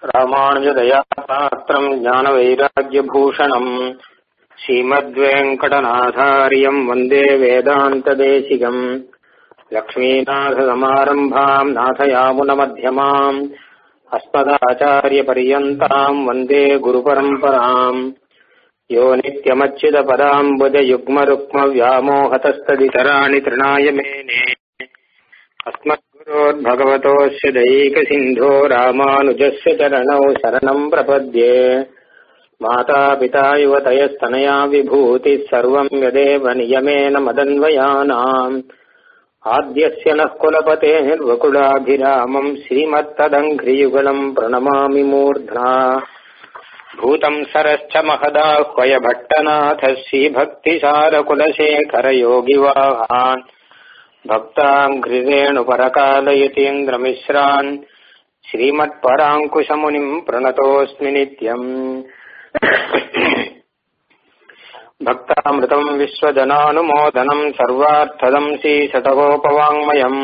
ராமானுஜதயாபாத்திரம் ஞானவைராக்கியபூஷணம் ஸ்ரீமத்வேங்கடநாதாரியம் வந்தே வேதாந்ததேசிகம் லக்ஷ்மீநாதசமாரம்பாம் நாதயாமுனமध्यமாம் अस्मदाचार्यपर्यन्ताम् वन्दे गुरुपरम्पराम् यो नित्यमच्युतपदाम्बुजयुग्मरुक्मव्यामोहतस्तदितराणि तृणाय मेने अस्मद्गुरोद्भगवतोऽस्य दैकसिन्धो रामानुजस्य चरणौ शरणम् प्रपद्ये मातापिता युवतयस्तनया विभूतिः सर्वम् यदेव नियमेन मदन्वयानाम् आद्यस्य नः कुलपतेर्वकुलाभिरामम् श्रीमत्तदङ्घ्रियुगलम् प्रणमामि मूर्ध्ना भूतम् सरश्च महदाह्वय भट्टनाथः श्रीभक्तिसारकुलशेखरयोगिवाहान् भक्ताङ्घ्रिरेणुपरकालयतीन्द्रमिश्रान् श्रीमत्पराङ्कुशमुनिम् प्रणतोऽस्मि नित्यम् भक्तामृतम् विश्वजनानुमोदनम् सर्वार्थदम् श्रीशतकोपवाङ्मयम्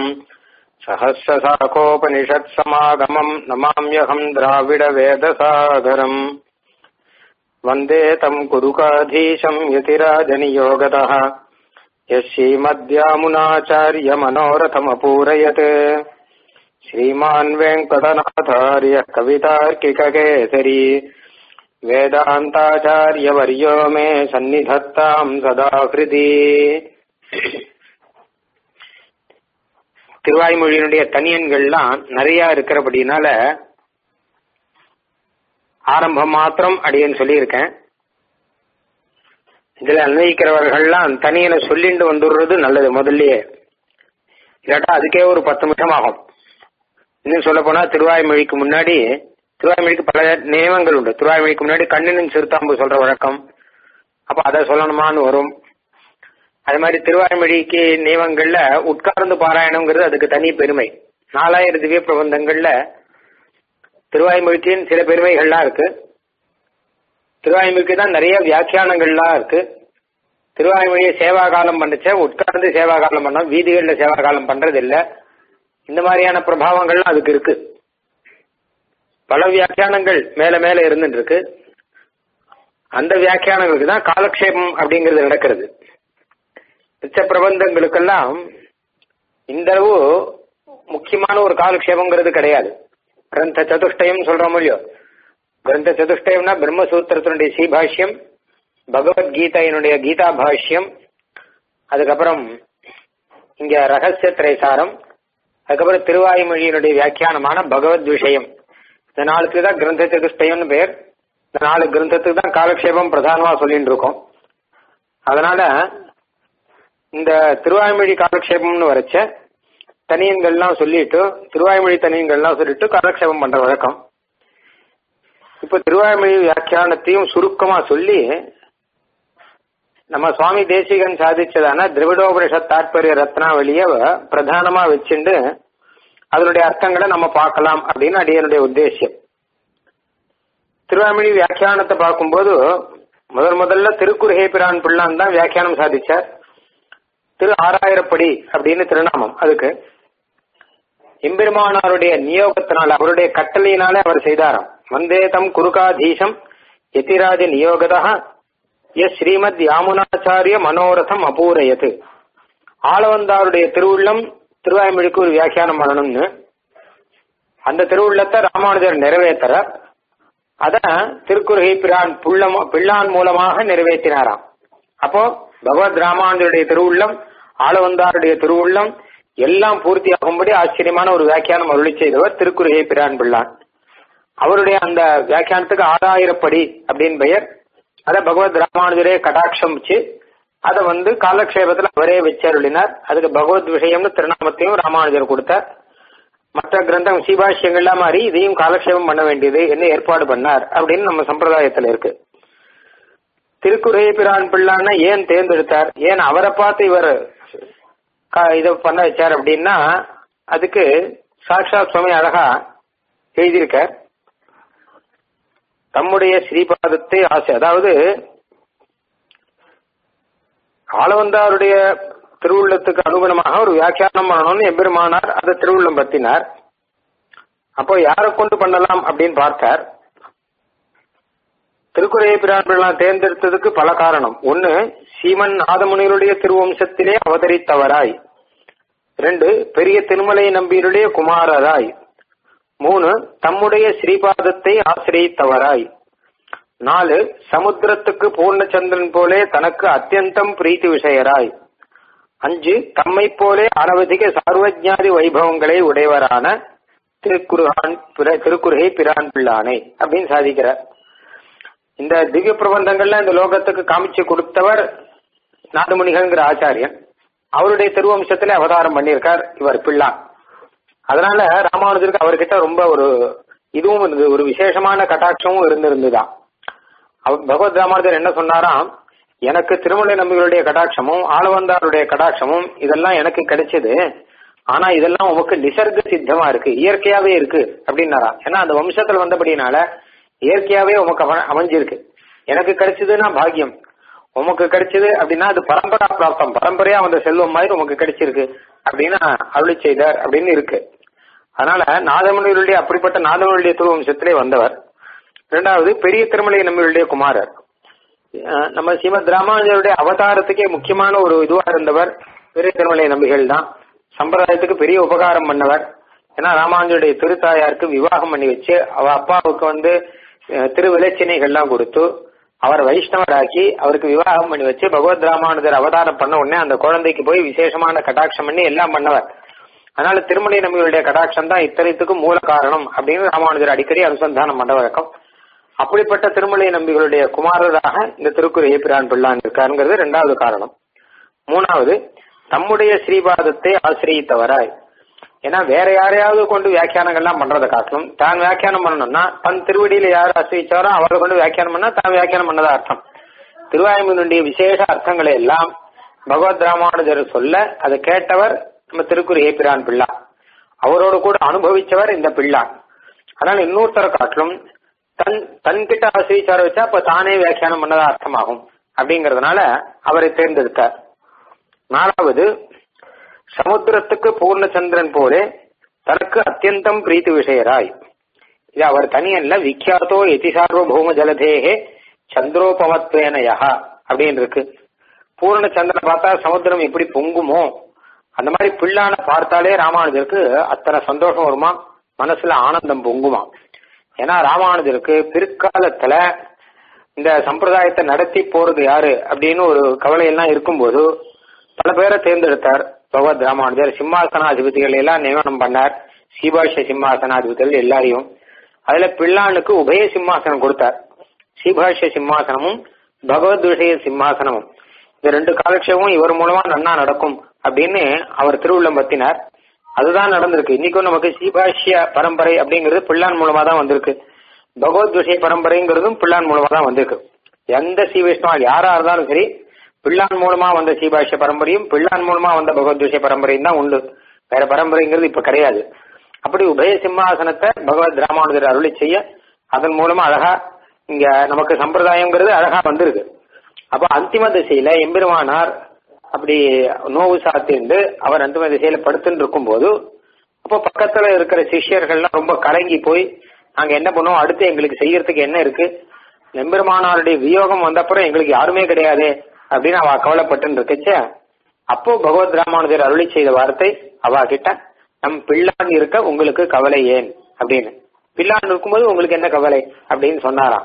सहस्रशाखोपनिषत्समागमम् नमाम्यहम् द्राविडवेदसागरम् वन्दे तम् कुरुकाधीशम् यतिराजनियोगतः यः श्रीमद्यामुनाचार्यमनोरथमपूरयत् श्रीमान् वेङ्कटनाथार्यः कवितार्किककेसरी வேதாந்தாச்சாரியவரியோ மே சந்நிதத்தாம் சதா ஹிருதி திருவாய்மொழியினுடைய தனியன்கள்லாம் நிறைய இருக்கிறபடினால ஆரம்பம் மாத்திரம் அடியன்னு சொல்லியிருக்கேன் இதுல அன்வயிக்கிறவர்கள்லாம் தனியனை சொல்லிட்டு வந்துடுறது நல்லது முதல்லயே இல்லாட்டா அதுக்கே ஒரு பத்து நிமிஷம் ஆகும் இன்னும் சொல்ல போனா திருவாய்மொழிக்கு முன்னாடி திருவாய்மொழிக்கு பல நியமங்கள் உண்டு திருவாய்மொழிக்கு முன்னாடி கண்ணினும் சிறுத்தாம்பு சொல்ற வழக்கம் அப்ப அதை சொல்லணுமான்னு வரும் அது மாதிரி திருவாய்மொழிக்கு நியமங்கள்ல உட்கார்ந்து பாராயணம்ங்கிறது அதுக்கு தனி பெருமை நாலாயிரம் திவ்ய பிரபந்தங்கள்ல திருவாய்மொழிக்கின் சில பெருமைகள்லாம் இருக்கு திருவாய்மொழிக்கு தான் நிறைய வியாக்கியானங்கள்லாம் இருக்கு திருவாய்மொழியை சேவா காலம் பண்ணுச்ச உட்கார்ந்து சேவா காலம் பண்ணோம் வீதிகளில் சேவா காலம் பண்றது இல்லை இந்த மாதிரியான பிரபாவங்கள்லாம் அதுக்கு இருக்கு பல வியாக்கியானங்கள் மேல மேல இருந்துட்டு இருக்கு அந்த வியாக்கியானங்களுக்கு தான் காலக்ஷேபம் அப்படிங்கிறது நடக்கிறது மிச்ச பிரபந்தங்களுக்கெல்லாம் இந்த அளவு முக்கியமான ஒரு காலக்ஷேபங்கிறது கிடையாது கிரந்த சதுஷ்டயம் சொல்றோம் இல்லையோ கிரந்த சதுஷ்டயம்னா பிரம்மசூத்திரத்தினுடைய ஸ்ரீபாஷ்யம் பகவத்கீதையினுடைய கீதா பாஷ்யம் அதுக்கப்புறம் இங்க ரகசிய திரைசாரம் அதுக்கப்புறம் திருவாயுமொழியினுடைய வியாக்கியானமான பகவத் விஷயம் இந்த நாளுக்கு தான் கிரந்த சதுஷ்டயம்னு பேர் இந்த நாலு கிரந்தத்துக்கு தான் காலக்ஷேபம் பிரதானமா சொல்லிட்டு இருக்கோம் அதனால இந்த திருவாய்மொழி காலக்ஷேபம்னு வரைச்ச தனியன்கள்லாம் சொல்லிட்டு திருவாய்மொழி தனியன்கள்லாம் சொல்லிட்டு காலக்ஷேபம் பண்ற வழக்கம் இப்ப திருவாய்மொழி வியாக்கியானத்தையும் சுருக்கமா சொல்லி நம்ம சுவாமி தேசிகன் சாதிச்சதான திரவிடோபனிஷத் தாற்பரிய ரத்னாவளிய பிரதானமா வச்சுண்டு அதனுடைய அர்த்தங்களை நம்ம பார்க்கலாம் அப்படின்னு அடியனுடைய உத்தேசியம் திருவாமிழி வியாக்கியானத்தை பார்க்கும்போது முதல் முதல்ல திருக்குறுகை பிரான் பிள்ளான் தான் வியாக்கியானம் சாதிச்சார் திரு ஆறாயிரப்படி அப்படின்னு திருநாமம் அதுக்கு எம்பெருமானாருடைய நியோகத்தினால் அவருடைய கட்டளையினாலே அவர் செய்தாராம் வந்தே தம் குருகாதீசம் யதிராஜ நியோகதா எஸ் ஸ்ரீமத் யாமுனாச்சாரிய மனோரதம் அபூரயத்து ஆளவந்தாருடைய திருவுள்ளம் திருவாய்மொழிக்கு ஒரு வியாக்கியானம் பண்ணணும்னு அந்த திருவுள்ளத்தை ராமானுஜர் நிறைவேற்ற அத திருக்குறுகை பிரான் புள்ளம் பிள்ளான் மூலமாக நிறைவேற்றினாராம் அப்போ பகவத் ராமானுஜருடைய திருவுள்ளம் ஆளவந்தாருடைய திருவுள்ளம் எல்லாம் பூர்த்தி ஆகும்படி ஆச்சரியமான ஒரு வியாக்கியானம் அருளி செய்தவர் திருக்குறுகை பிரான் பிள்ளான் அவருடைய அந்த வியாக்கியானத்துக்கு ஆறாயிரப்படி அப்படின்னு பெயர் அதை பகவத் ராமானுஜரே கடாட்சம் வச்சு அதை வந்து காலக்ஷேபத்தில் அவரே வச்சருளினார் அதுக்கு பகவத் விஷயம்னு திருநாமத்தையும் ராமானுஜர் கொடுத்தார் மற்ற கிரந்தம் சீபாஷ்யங்கள்லாம் மாதிரி இதையும் காலக்ஷேபம் பண்ண வேண்டியது என்ன ஏற்பாடு பண்ணார் அப்படின்னு நம்ம சம்பிரதாயத்தில் இருக்கு திருக்குறை பிரான் பிள்ளான ஏன் தேர்ந்தெடுத்தார் ஏன் அவரை பார்த்து இவர் இதை பண்ண வச்சார் அப்படின்னா அதுக்கு சாட்சாத் சுவாமி அழகா எழுதியிருக்கார் தம்முடைய ஸ்ரீபாதத்தை ஆசை அதாவது ஆளவந்தாருடைய திருவுள்ளத்துக்கு அனுகுணமாக ஒரு வியாக்கியானம் பண்ணணும்னு எம்பெருமானார் அதை திருவுள்ளம் பத்தினார் அப்போ யாரை கொண்டு பண்ணலாம் அப்படின்னு பார்த்தார் திருக்குறையை பிரான்பிலாம் தேர்ந்தெடுத்ததுக்கு பல காரணம் ஒன்னு சீமன் நாதமுனிகளுடைய திருவம்சத்திலே அவதரித்தவராய் ரெண்டு பெரிய திருமலை நம்பியருடைய குமாரராய் மூணு தம்முடைய ஸ்ரீபாதத்தை ஆசிரியத்தவராய் நாலு சமுத்திரத்துக்கு பூர்ணச்சந்திரன் போலே தனக்கு அத்தியந்தம் பிரீத்தி விஷயராய் அஞ்சு தம்மை போலே அனவதிக சார்வஜாதி வைபவங்களை உடையவரான திருக்குருகான் திருக்குறுகை பிரான் பிள்ளானை அப்படின்னு சாதிக்கிறார் இந்த திவ்ய பிரபந்தங்கள்ல இந்த லோகத்துக்கு காமிச்சு கொடுத்தவர் நாதமுனிகள்ங்கிற ஆச்சாரியன் அவருடைய திருவம்சத்துல அவதாரம் பண்ணியிருக்கார் இவர் பிள்ளான் அதனால ராமானுஜருக்கு அவர்கிட்ட ரொம்ப ஒரு இதுவும் இருந்தது ஒரு விசேஷமான கட்டாட்சமும் இருந்திருந்துதான் அவர் பகவத் ராமானுஜர் என்ன சொன்னாராம் எனக்கு திருமலை நம்பிகளுடைய கடாட்சமும் ஆளவந்தாருடைய கடாட்சமும் இதெல்லாம் எனக்கு கிடைச்சது ஆனா இதெல்லாம் உமக்கு நிசர்க சித்தமா இருக்கு இயற்கையாவே இருக்கு அப்படின்னாரா ஏன்னா அந்த வம்சத்துல வந்தபடினால இயற்கையாவே உமக்கு அமைஞ்சிருக்கு எனக்கு கிடைச்சதுன்னா பாக்கியம் உமக்கு கிடைச்சது அப்படின்னா அது பரம்பரா பிராப்தம் பரம்பரையா வந்த செல்வம் மாதிரி உமக்கு கிடைச்சிருக்கு அப்படின்னு அருளி செய்தார் அப்படின்னு இருக்கு அதனால நாதமணிகளுடைய அப்படிப்பட்ட நாதமணியுடைய திருவம்சத்திலே வந்தவர் இரண்டாவது பெரிய திருமலை நம்மளுடைய குமாரர் நம்ம ஸ்ரீமத் ராமானுஜருடைய அவதாரத்துக்கே முக்கியமான ஒரு இதுவா இருந்தவர் பெரிய திருமலை நம்பிகள் தான் சம்பிரதாயத்துக்கு பெரிய உபகாரம் பண்ணவர் ஏன்னா ராமானுஜருடைய திருத்தாயாருக்கு விவாகம் பண்ணி வச்சு அவ அப்பாவுக்கு வந்து திருவிளைச்சினைகள்லாம் கொடுத்து அவர் வைஷ்ணவராக்கி அவருக்கு விவாகம் பண்ணி வச்சு பகவத் ராமானுஜர் அவதாரம் பண்ண உடனே அந்த குழந்தைக்கு போய் விசேஷமான கடாட்சம் பண்ணி எல்லாம் பண்ணவர் அதனால திருமலை நம்பிகளுடைய கடாட்சம் தான் இத்தனைத்துக்கும் மூல காரணம் அப்படின்னு ராமானுஜர் அடிக்கடி அனுசந்தானம் பண்ண வழக்கம் அப்படிப்பட்ட திருமலை நம்பிகளுடைய குமாரராக இந்த திருக்குறையை பிரான் பிள்ளான் இருக்காருங்கிறது ரெண்டாவது காரணம் மூணாவது தம்முடைய ஸ்ரீபாதத்தை ஆசிரியத்தவராய் ஏன்னா வேற யாரையாவது கொண்டு வியாக்கியானங்கள்லாம் பண்றதை காட்டணும் தான் வியாக்கியானம் பண்ணணும்னா தன் திருவடியில யார் ஆசிரிச்சாரோ அவரை கொண்டு வியாக்கியானம் பண்ணா தான் வியாக்கியானம் பண்ணதா அர்த்தம் திருவாயுமனுடைய விசேஷ அர்த்தங்களை எல்லாம் பகவத் ராமானுஜர் சொல்ல அதை கேட்டவர் நம்ம திருக்குறையை பிரான் பிள்ளா அவரோடு கூட அனுபவிச்சவர் இந்த பிள்ளான் அதனால இன்னொருத்தரை காட்டிலும் தன் தன்கிட்ட ஆசிரிச்சார வச்சா அப்ப தானே வியாக்கியானம் பண்ணதா அர்த்தமாகும் அப்படிங்கறதுனால அவரை தேர்ந்தெடுத்தார் நாலாவது சமுத்திரத்துக்கு பூர்ணச்சந்திரன் போலே தனக்கு அத்தியந்தம் பிரீத்தி விஷயராய் இது அவர் தனியல்ல விக்கியாத்தோ எதி சார்வபௌம ஜலதேகே சந்திரோபமத்வேனயா அப்படின்னு இருக்கு பூர்ண சந்திரன் பார்த்தா சமுத்திரம் எப்படி பொங்குமோ அந்த மாதிரி பிள்ளான பார்த்தாலே ராமானுஜருக்கு அத்தனை சந்தோஷம் வருமா மனசுல ஆனந்தம் பொங்குமா ஏன்னா ராமானுஜருக்கு பிற்காலத்துல இந்த சம்பிரதாயத்தை நடத்தி போறது யாரு அப்படின்னு ஒரு கவலை எல்லாம் இருக்கும்போது பல பேரை தேர்ந்தெடுத்தார் பகவத் ராமானுஜர் சிம்மாசனாதிபதிகள் எல்லாம் நியமனம் பண்ணார் சீபாஷ்ய சிம்மாசனாதிபதிகள் எல்லாரையும் அதுல பிள்ளானுக்கு உபய சிம்மாசனம் கொடுத்தார் சீபாஷ்ய சிம்மாசனமும் பகவத் விஷய சிம்மாசனமும் இந்த ரெண்டு காலக்ஷேபமும் இவர் மூலமா நன்னா நடக்கும் அப்படின்னு அவர் திருவுள்ளம் பத்தினார் அதுதான் நடந்திருக்கு இன்னைக்கும் நமக்கு சீபாஷ்ய பரம்பரை அப்படிங்கிறது பிள்ளான் மூலமா தான் வந்திருக்கு பகவத் விஷய பரம்பரைங்கிறதும் பிள்ளான் மூலமா தான் வந்திருக்கு எந்த ஸ்ரீ வைஷ்ணவா யாரா இருந்தாலும் சரி பிள்ளான் மூலமா வந்த சீபாஷ்ய பரம்பரையும் பிள்ளான் மூலமா வந்த பகவத் விஷய பரம்பரையும் தான் உண்டு வேற பரம்பரைங்கிறது இப்ப கிடையாது அப்படி உபய சிம்மாசனத்தை பகவத் ராமானுஜர் அருளி செய்ய அதன் மூலமா அழகா இங்க நமக்கு சம்பிரதாயம்ங்கிறது அழகா வந்திருக்கு அப்ப அந்திம திசையில எம்பெருமானார் அப்படி நோவு சாத்திண்டு அவர் அந்திம திசையில படுத்துட்டு இருக்கும் போது அப்போ பக்கத்துல இருக்கிற சிஷ்யர்கள்லாம் ரொம்ப கலங்கி போய் நாங்க என்ன பண்ணுவோம் அடுத்து எங்களுக்கு செய்யறதுக்கு என்ன இருக்கு எம்பெருமானாருடைய வியோகம் வந்தப்புறம் எங்களுக்கு யாருமே கிடையாது அப்படின்னு அவ கவலைப்பட்டு இருக்கச்ச அப்போ பகவத் ராமானுஜர் அருளி செய்த வார்த்தை அவ கிட்ட நம் பிள்ளான் இருக்க உங்களுக்கு கவலை ஏன் அப்படின்னு பிள்ளான் இருக்கும்போது உங்களுக்கு என்ன கவலை அப்படின்னு சொன்னாராம்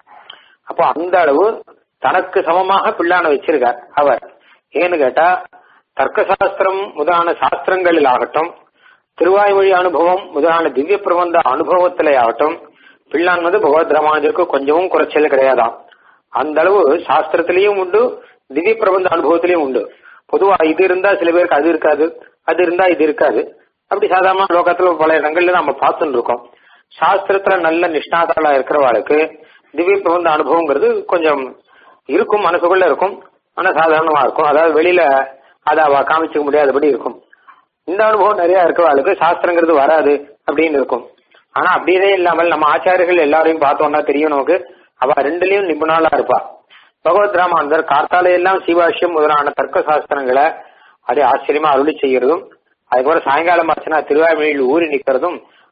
அப்போ அந்த அளவு தனக்கு சமமாக பிள்ளான வச்சிருக்கார் அவர் ஏன்னு கேட்டா தர்க்க சாஸ்திரம் முதலான சாஸ்திரங்களில் ஆகட்டும் திருவாய்மொழி அனுபவம் முதலான திவ்ய பிரபந்த அனுபவத்திலே ஆகட்டும் பிள்ளான் வந்து பகவத் ராமானுஜருக்கு கொஞ்சமும் குறைச்சல் கிடையாதாம் அந்த அளவு சாஸ்திரத்திலையும் உண்டு திவ்ய பிரபந்த அனுபவத்திலையும் உண்டு பொதுவா இது இருந்தா சில பேருக்கு அது இருக்காது அது இருந்தா இது இருக்காது அப்படி சாதாரண லோகத்துல பல இடங்கள்ல நம்ம பார்த்துட்டு இருக்கோம் சாஸ்திரத்துல நல்ல நிஷ்ணாதாளா இருக்கிறவாளுக்கு திவ்ய பிரபந்த அனுபவங்கிறது கொஞ்சம் இருக்கும் மனசுக்குள்ள இருக்கும் ஆனா சாதாரணமா இருக்கும் அதாவது வெளியில அதை அவ காமிச்சுக்க முடியாதபடி இருக்கும் இந்த அனுபவம் நிறைய இருக்கிறவாளுக்கு சாஸ்திரங்கிறது வராது அப்படின்னு இருக்கும் ஆனா அப்படியே இல்லாமல் நம்ம ஆச்சாரியர்கள் எல்லாரையும் பார்த்தோம்னா தெரியும் நமக்கு அவ ரெண்டுலயும் நிபுணாலா இருப்பா பகவத் ராமானந்தர் கார்த்தால எல்லாம் சிவாஷ்யம் முதலான தர்க்க சாஸ்திரங்களை அதே ஆச்சரியமா அருளி செய்யறதும் அதுக்கப்புறம் சாயங்காலம் ஆச்சுன்னா திருவாய்மொழியில் ஊறி நிக்கிறதும்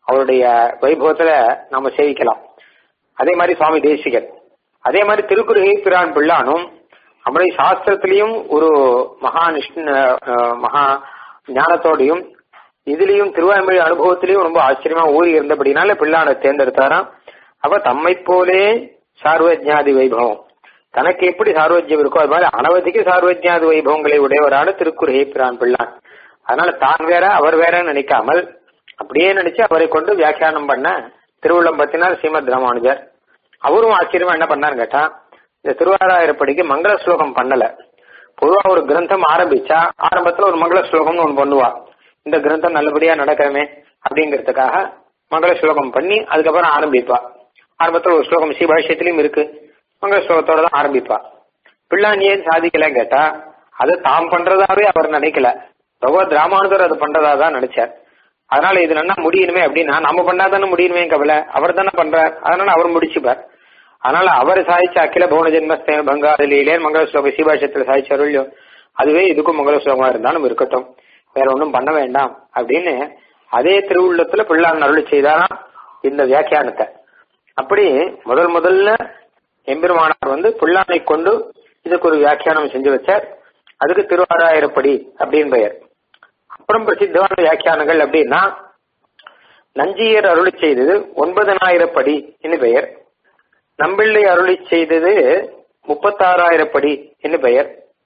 அவருடைய வைபவத்துல நாம சேவிக்கலாம் அதே மாதிரி சுவாமி தேசிகன் அதே மாதிரி திருக்குறுகை பிரான் பிள்ளானும் நம்முடைய சாஸ்திரத்திலையும் ஒரு மகா நிஷ்ண அஹ், மகா ஞானத்தோடையும் இதுலயும் திருவாய்மொழி அனுபவத்திலையும் ரொம்ப ஆச்சரியமா ஊறி இருந்தபடினால பிள்ளானை தேர்ந்தெடுத்தாராம் அவ தம்மை போலே சார்வஜாதி வைபவம் தனக்கு எப்படி சார்வஜ்யம் இருக்கோ அது மாதிரி அனவதிக்கு சார்வஜாதி வைபவங்களை உடையவரான திருக்குறுகை பிரான் பிள்ளான் அதனால தான் வேற அவர் வேறன்னு நினைக்காமல் அப்படியே நினைச்சு அவரை கொண்டு வியாக்கியானம் பண்ண திருவுள்ளம் பத்தினார் ஸ்ரீமத் ராமானுஜர் அவரும் ஆச்சரியமா என்ன பண்ணாருன்னு கேட்டா இந்த திருவாராயிரப்படிக்கு மங்கள ஸ்லோகம் பண்ணல பொதுவா ஒரு கிரந்தம் ஆரம்பிச்சா ஆரம்பத்துல ஒரு மங்கள ஸ்லோகம்னு ஒண்ணு பண்ணுவா இந்த கிரந்தம் நல்லபடியா நடக்கணுமே அப்படிங்கிறதுக்காக மங்கள ஸ்லோகம் பண்ணி அதுக்கப்புறம் ஆரம்பிப்பா ஆரம்பத்துல ஒரு ஸ்லோகம் ஸ்ரீபாஷ்யத்திலயும் இருக்கு மங்கள ஸ்லோகத்தோட தான் ஆரம்பிப்பா பிள்ளான் ஏன் சாதிக்கலன்னு கேட்டா அது தாம் பண்றதாவே அவர் நினைக்கல பகவத் ராமானுஜர் அது பண்றதா தான் நினைச்சார் அதனால இது நல்லா முடியணுமே அப்படின்னா நம்ம பண்ணாதானே முடியணுமே கவலை அவர் தானே பண்றார் அதனால அவர் முடிச்சுப்பார் அதனால அவர் சாதிச்ச அகில பவன ஜென்மஸ்தே பங்காளிலே மங்கள ஸ்லோக சீபாஷத்துல சாதிச்ச அருள்யம் அதுவே இதுக்கும் மங்கள ஸ்லோகமா இருந்தாலும் இருக்கட்டும் வேற ஒன்றும் பண்ண வேண்டாம் அப்படின்னு அதே திருவுள்ளத்துல பிள்ளான் அருளி செய்தாராம் இந்த வியாக்கியானத்தை அப்படி முதல் முதல்ல எம்பெருமானார் வந்து பிள்ளானை கொண்டு இதுக்கு ஒரு வியாக்கியானம் செஞ்சு வச்சார் அதுக்கு திருவாராயிரப்படி அப்படின்னு பெயர் அப்புறம் பிரசித்தமான வியாக்கியானங்கள் அப்படின்னா நஞ்சியர் அருளி செய்தது ஒன்பதனாயிரப்படி என்று பெயர் நம்பிள்ளை அருளி செய்தது முப்பத்தாறாயிரப்படி என்று பெயர்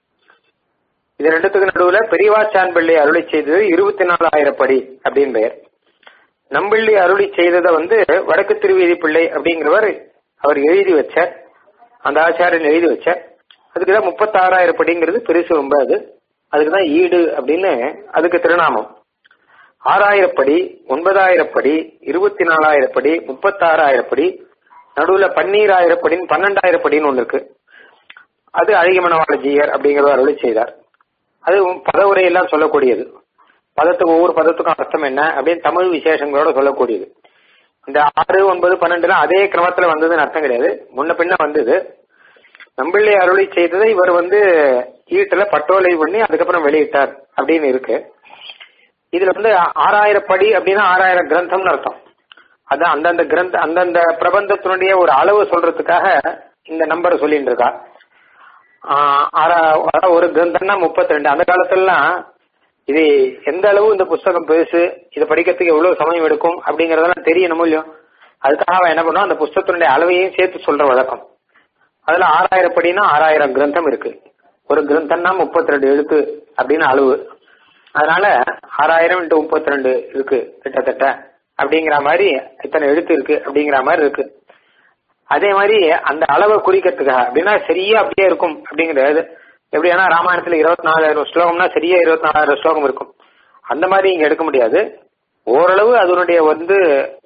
இது ரெண்டுத்துக்கு நடுவுல பெரியவாச்சான் பிள்ளை அருளி செய்தது இருபத்தி நாலாயிரப்படி அப்படின்னு பெயர் நம்பிள்ளை அருளி செய்ததை வந்து வடக்கு திருவீதி பிள்ளை அப்படிங்கிறவர் அவர் எழுதி வச்சார் அந்த ஆச்சாரியன் எழுதி வச்சார் அதுக்குதான் முப்பத்தாறாயிரம் படிங்கிறது பெருசு ரொம்ப அது அதுக்குதான் ஈடு அப்படின்னு அதுக்கு திருநாமம் ஆறாயிரப்படி ஒன்பதாயிரப்படி இருபத்தி நாலாயிரப்படி முப்பத்தாறாயிரப்படி நடுவுல பன்னீராயிரப்படின்னு பன்னெண்டாயிரப்படின்னு ஒண்ணு இருக்கு அது அழகிமணவாளஜியர் அப்படிங்கிறவர் அருளி செய்தார் அது பதவுரையெல்லாம் சொல்லக்கூடியது பதத்துக்கு ஒவ்வொரு பதத்துக்கும் அர்த்தம் என்ன அப்படின்னு தமிழ் விசேஷங்களோட சொல்லக்கூடியது இந்த ஆறு ஒன்பது பன்னெண்டுலாம் அதே கிரமத்துல வந்ததுன்னு அர்த்தம் கிடையாது முன்ன பின்ன வந்தது நம்பிள்ளை அருளி செய்ததை இவர் வந்து ஈட்டுல பட்டோலை பண்ணி அதுக்கப்புறம் வெளியிட்டார் அப்படின்னு இருக்கு இதுல வந்து ஆறாயிரம் படி அப்படின்னா ஆறாயிரம் கிரந்தம்னு அர்த்தம் அதான் அந்தந்த கிரந்த அந்தந்த பிரபந்தத்தினுடைய ஒரு அளவு சொல்றதுக்காக இந்த நம்பரை சொல்லிட்டு இருக்கா ஆஹ் ஆறா- அதாவது ஒரு கிரந்தம்னா முப்பத்தி ரெண்டு அந்த காலத்துலலாம் இது எந்த அளவு இந்த புஸ்தகம் பெருசு இதை படிக்கிறதுக்கு எவ்வளவு சமயம் எடுக்கும் அப்படிங்கறதெல்லாம் தெரியணும் இல்லையோ அதுக்காக அவன் என்ன பண்ணுவான் அந்த புஸ்தகத்தினுடைய அளவையும் சேர்த்து சொல்ற வழக்கம் அதுல ஆறாயிரம் படினா ஆறாயிரம் கிரந்தம் இருக்கு ஒரு கிரந்தம்னா முப்பத்தி ரெண்டு எழுத்து அப்படின்னு அளவு அதனால ஆறாயிரம் இன்ட்டு முப்பத்தி ரெண்டு இருக்கு கிட்டத்தட்ட அப்படிங்கிற மாதிரி இத்தனை எழுத்து இருக்கு அப்படிங்கிற மாதிரி இருக்கு அதே மாதிரி அந்த அளவை குறிக்கிறதுக்காக அப்படின்னா சரியா அப்படியே இருக்கும் அப்படிங்கிறது எப்படின்னா ராமாயணத்துல இருபத்தி நாலாயிரம் ஸ்லோகம்னா சரியா இருபத்தி நாலாயிரம் ஸ்லோகம் இருக்கும் அந்த மாதிரி இங்க எடுக்க முடியாது ஓரளவு அதனுடைய வந்து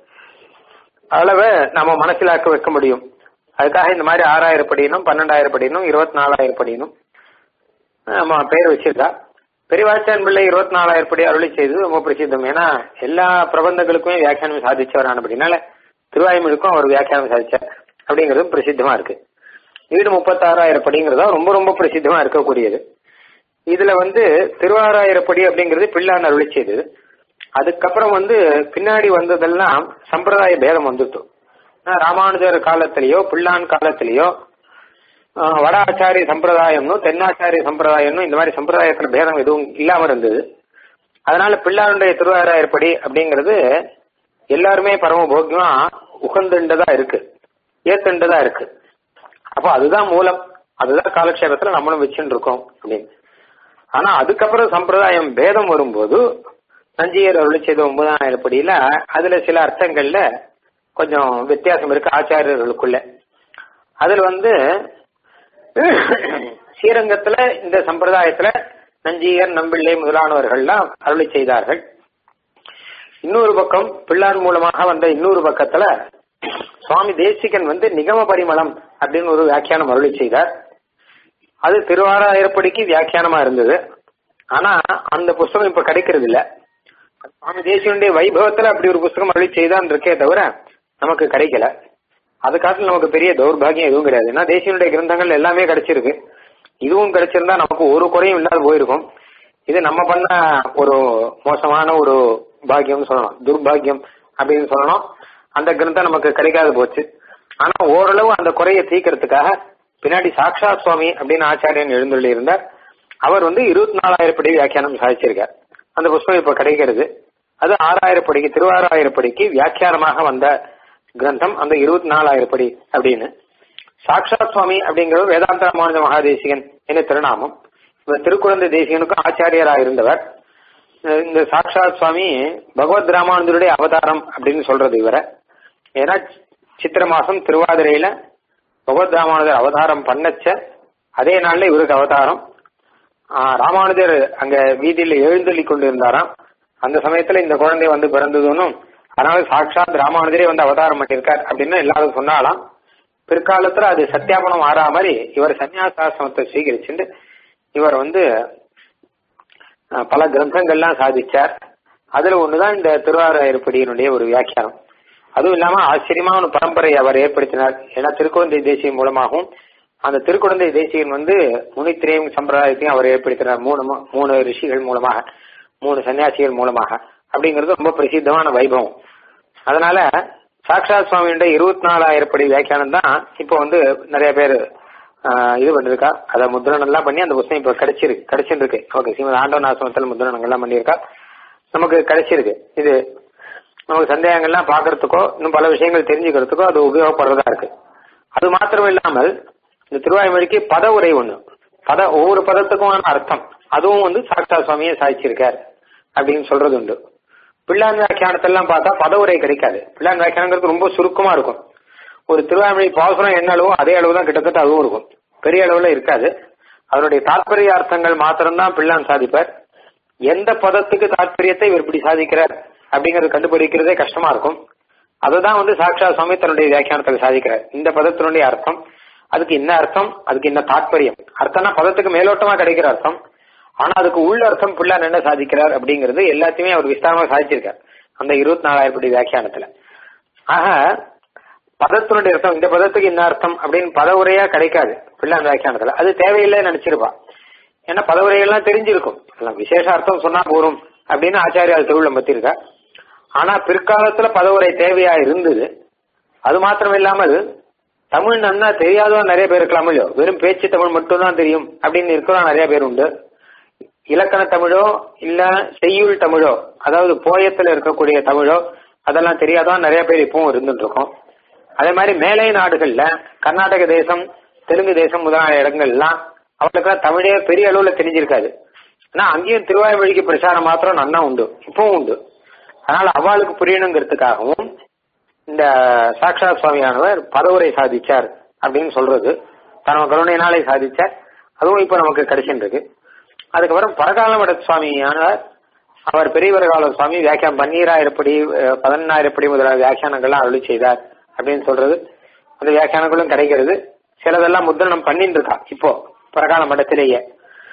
அளவை நம்ம மனசிலாக்க வைக்க முடியும் அதுக்காக இந்த மாதிரி ஆறாயிரம் படினும் பன்னெண்டாயிரம் படினும் இருபத்தி நாலாயிரம் படினும் நம்ம பேர் வச்சிருக்கா பெரியவாச்சான் பிள்ளை இருபத்தி நாலாயிரம் படி அருளி செய்தது ரொம்ப பிரசித்தம் ஏன்னா எல்லா பிரபந்தங்களுக்குமே வியாக்கியானம் சாதிச்சவரான அப்படின்னால திருவாயுமொழிக்கும் அவர் வியாக்கியானம் சாதிச்சார் அப்படிங்கிறதும் பிரசித்தமா இருக்கு வீடு முப்பத்தாறாயிரம் படிங்கிறதா ரொம்ப ரொம்ப பிரசித்தமா இருக்கக்கூடியது இதுல வந்து திருவாராயிரப்படி அப்படிங்கிறது பிள்ளான் அருளி செய்தது அதுக்கப்புறம் வந்து பின்னாடி வந்ததெல்லாம் சம்பிரதாய பேதம் வந்துட்டு ராமானுஜர் காலத்திலேயோ பிள்ளான் காலத்திலேயோ ஆஹ், வட ஆச்சாரிய சம்பிரதாயம்னு தென்னாச்சாரிய சம்பிரதாயம்னு இந்த மாதிரி சம்பிரதாயத்துல பேதம் எதுவும் இல்லாம இருந்தது அதனால பிள்ளானுடைய திருவாராயிரப்படி அப்படிங்கிறது எல்லாருமே பரம போக்கியமா உகந்துண்டதா இருக்கு ஏத்துண்டதா இருக்கு அப்போ அதுதான் மூலம் அதுதான் காலக்ஷேபத்துல நம்மளும் வச்சுட்டு இருக்கோம் அப்படின்னு ஆனா அதுக்கப்புறம் சம்பிரதாயம் பேதம் வரும்போது நஞ்சியர் அருளி செய்த ஒன்பதாயிரம் படியில அதுல சில அர்த்தங்கள்ல கொஞ்சம் வித்தியாசம் இருக்கு ஆச்சாரியர்களுக்குள்ள அதுல வந்து ஸ்ரீரங்கத்துல இந்த சம்பிரதாயத்துல நஞ்சியர் நம்பிள்ளை முதலானவர்கள்லாம் அருளி செய்தார்கள் இன்னொரு பக்கம் பிள்ளான் மூலமாக வந்த இன்னொரு பக்கத்துல சுவாமி தேசிகன் வந்து நிகம பரிமளம் அப்படின்னு ஒரு வியாக்கியானம் அருளி செய்தார் அது திருவாராயிரப்படிக்கு வியாக்கியானமா இருந்தது ஆனா அந்த புஸ்தகம் இப்ப கிடைக்கிறது இல்ல சுவாமி தேசிகனுடைய வைபவத்துல அப்படி ஒரு புஸ்தகம் அருளி செய்தான் இருக்கே தவிர நமக்கு கிடைக்கல அது காட்டில் நமக்கு பெரிய தௌர்பாகியம் எதுவும் கிடையாது ஏன்னா தேசியனுடைய கிரந்தங்கள் எல்லாமே கிடைச்சிருக்கு இதுவும் கிடைச்சிருந்தா நமக்கு ஒரு குறையும் இல்லாத போயிருக்கும் இது நம்ம பண்ண ஒரு மோசமான ஒரு பாக்கியம்னு சொல்லலாம் துர்பாகியம் அப்படின்னு சொல்லணும் அந்த கிரந்தம் நமக்கு கிடைக்காது போச்சு ஆனா ஓரளவு அந்த குறையை தீக்கிறதுக்காக பின்னாடி சாக்ஷாத் சுவாமி அப்படின்னு ஆச்சாரியன் எழுந்துள்ளி இருந்தார் அவர் வந்து இருபத்தி நாலாயிரம் படி வியாக்கியானம் சாதிச்சிருக்கார் அந்த புஸ்தகம் இப்ப கிடைக்கிறது அது ஆறாயிரம் படிக்கு திருவாறாயிரம் படிக்கு வியாக்கியானமாக வந்த கிரந்தம் அந்த இருபத்தி நாலாயிரம் படி அப்படின்னு சாக்ஷாத் சுவாமி அப்படிங்கிறவர் வேதாந்த ராமானுஜ மகாதேசிகன் என்ன திருநாமம் இவர் திருக்குழந்தை தேசிகனுக்கும் ஆச்சாரியராக இருந்தவர் இந்த சாக்ஷாத் சுவாமி பகவத் ராமானுஜருடைய அவதாரம் அப்படின்னு சொல்றது இவரை ஏன்னா சித்திர மாசம் திருவாதிரையில பகவத் ராமானுஜர் அவதாரம் பண்ணச்ச அதே நாள்ல இவருக்கு அவதாரம் ராமானுஜர் அங்க வீதியில எழுந்தள்ளி கொண்டு இருந்தாராம் அந்த சமயத்துல இந்த குழந்தை வந்து பிறந்ததுன்னு அதனால சாட்சாத் ராமானுஜரே வந்து அவதாரம் பண்ணியிருக்கார் அப்படின்னு எல்லாரும் சொன்னாலாம் பிற்காலத்துல அது சத்தியாபனம் ஆறா மாதிரி இவர் சன்னியாசாசிரமத்தை ஸ்வீகரிச்சுட்டு இவர் வந்து பல கிரந்தங்கள்லாம் சாதிச்சார் அதுல ஒண்ணுதான் இந்த திருவாரூர்படியினுடைய ஒரு வியாக்கியானம் அதுவும் இல்லாம ஆச்சரியமா ஒரு பரம்பரை அவர் ஏற்படுத்தினார் ஏன்னா திருக்குழந்தை தேசியம் மூலமாகவும் அந்த திருக்குழந்தை தேசியன் வந்து முனித்திரேயம் சம்பிரதாயத்தையும் அவர் ஏற்படுத்தினார் மூணு மூணு ரிஷிகள் மூலமாக மூணு சன்னியாசிகள் மூலமாக அப்படிங்கிறது ரொம்ப பிரசித்தமான வைபவம் அதனால சாக்ஷாத் சுவாமியுடைய இருபத்தி நாலாயிரம் படி வியாக்கியானம் தான் இப்போ வந்து நிறைய பேர் இது பண்ணிருக்கா அதை முத்திரணம் எல்லாம் பண்ணி அந்த புத்தகம் இப்போ கிடைச்சிருக்கு கிடைச்சிருக்கு ஓகே ஸ்ரீமத் ஆண்டவன் ஆசிரமத்தில் முத்திரணங்கள்லாம் பண்ணியிருக்கா நமக்கு கிடைச்சிருக்கு இது நமக்கு சந்தேகங்கள்லாம் பாக்குறதுக்கோ இன்னும் பல விஷயங்கள் தெரிஞ்சுக்கிறதுக்கோ அது உபயோகப்படுறதா இருக்கு அது மாத்திரம் இல்லாமல் இந்த திருவாய்மொழிக்கு பத உரை ஒண்ணு பத ஒவ்வொரு பதத்துக்குமான அர்த்தம் அதுவும் வந்து சாக்ஷா சுவாமியே சாதிச்சிருக்கார் அப்படின்னு சொல்றது உண்டு பிள்ளான் வியாக்கியானத்தெல்லாம் பார்த்தா பத உரை கிடைக்காது பிள்ளான் வியாக்கியானங்கிறது ரொம்ப சுருக்கமா இருக்கும் ஒரு திருவாய்மொழி பாசுரம் என்ன அளவோ அதே அளவு தான் கிட்டத்தட்ட அதுவும் இருக்கும் பெரிய அளவுல இருக்காது அதனுடைய தாற்பரிய அர்த்தங்கள் மாத்திரம்தான் பிள்ளான் சாதிப்பார் எந்த பதத்துக்கு தாற்பயத்தை இவர் இப்படி சாதிக்கிறார் அப்படிங்கறது கண்டுபிடிக்கிறதே கஷ்டமா இருக்கும் அதுதான் வந்து சாக்ஷா சுவாமி தன்னுடைய வியாக்கியானத்தில் சாதிக்கிறார் இந்த பதத்தினுடைய அர்த்தம் அதுக்கு என்ன அர்த்தம் அதுக்கு என்ன தாற்பயம் அர்த்தம்னா பதத்துக்கு மேலோட்டமா கிடைக்கிற அர்த்தம் ஆனா அதுக்கு உள்ள அர்த்தம் பிள்ளான் என்ன சாதிக்கிறார் அப்படிங்கிறது எல்லாத்தையுமே அவர் விஸ்தாரமா சாதிச்சிருக்கார் அந்த இருபத்தி நாலாயிரம் படி வியாக்கியானத்துல ஆக பதத்தினுடைய அர்த்தம் இந்த பதத்துக்கு என்ன அர்த்தம் அப்படின்னு பத உரையா கிடைக்காது பிள்ளான் வியாக்கியானத்துல அது தேவையில்லைன்னு நினைச்சிருப்பா ஏன்னா பதவுரைகள்லாம் தெரிஞ்சிருக்கும் எல்லாம் விசேஷ அர்த்தம் சொன்னா போரும் அப்படின்னு ஆச்சாரியால் திருவிழம் பத்திருக்கா ஆனா பிற்காலத்துல பதவுரை தேவையா இருந்தது அது மாத்திரம் இல்லாமல் தமிழ் நன்னா தெரியாதவா நிறைய பேர் இருக்கலாம் இல்லையோ வெறும் பேச்சு தமிழ் மட்டும்தான் தெரியும் அப்படின்னு இருக்கிறோம் நிறைய பேர் உண்டு இலக்கண தமிழோ இல்ல செய்யுள் தமிழோ அதாவது போயத்துல இருக்கக்கூடிய தமிழோ அதெல்லாம் தெரியாதவா நிறைய பேர் இப்பவும் இருந்துட்டு இருக்கோம் அதே மாதிரி மேலை நாடுகள்ல கர்நாடக தேசம் தெலுங்கு தேசம் முதலான இடங்கள்லாம் அவங்களுக்குலாம் தமிழே பெரிய அளவுல தெரிஞ்சிருக்காது ஆனா அங்கேயும் திருவாய்மொழிக்கு பிரச்சாரம் மாத்திரம் நன்னா உண்டு இப்பவும் உண்டு அதனால அவளுக்கு புரியணுங்கிறதுக்காகவும் இந்த சாக்ஷாத் சுவாமியானவர் பதவுரை சாதிச்சார் அப்படின்னு சொல்றது தனது கருணையினாலே சாதிச்சார் அதுவும் இப்ப நமக்கு கிடைச்சிருக்கு அதுக்கப்புறம் பரகாலமட சுவாமியானவர் அவர் பெரியவரகால சுவாமி வியாக்கியம் பன்னீராயிரப்படி பதினெண்ணாயிரப்படி முதலான வியாக்கியானங்கள்லாம் அருளி செய்தார் அப்படின்னு சொல்றது அந்த வியாக்கியானங்களும் கிடைக்கிறது சிலதெல்லாம் முத்திரணம் பண்ணிட்டு இருக்கா இப்போ பிரகால மடத்திலேயே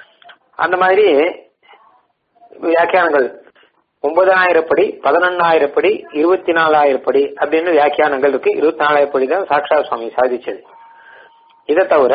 அந்த மாதிரி வியாக்கியானங்கள் ஒன்பதாயிரம் படி பதினொன்னாயிரம் படி இருபத்தி நாலாயிரம் படி அப்படின்னு வியாக்கியானங்கள் இருக்கு இருபத்தி நாலாயிரம் படி தான் சாக்ஷா சுவாமி சாதிச்சது இதை தவிர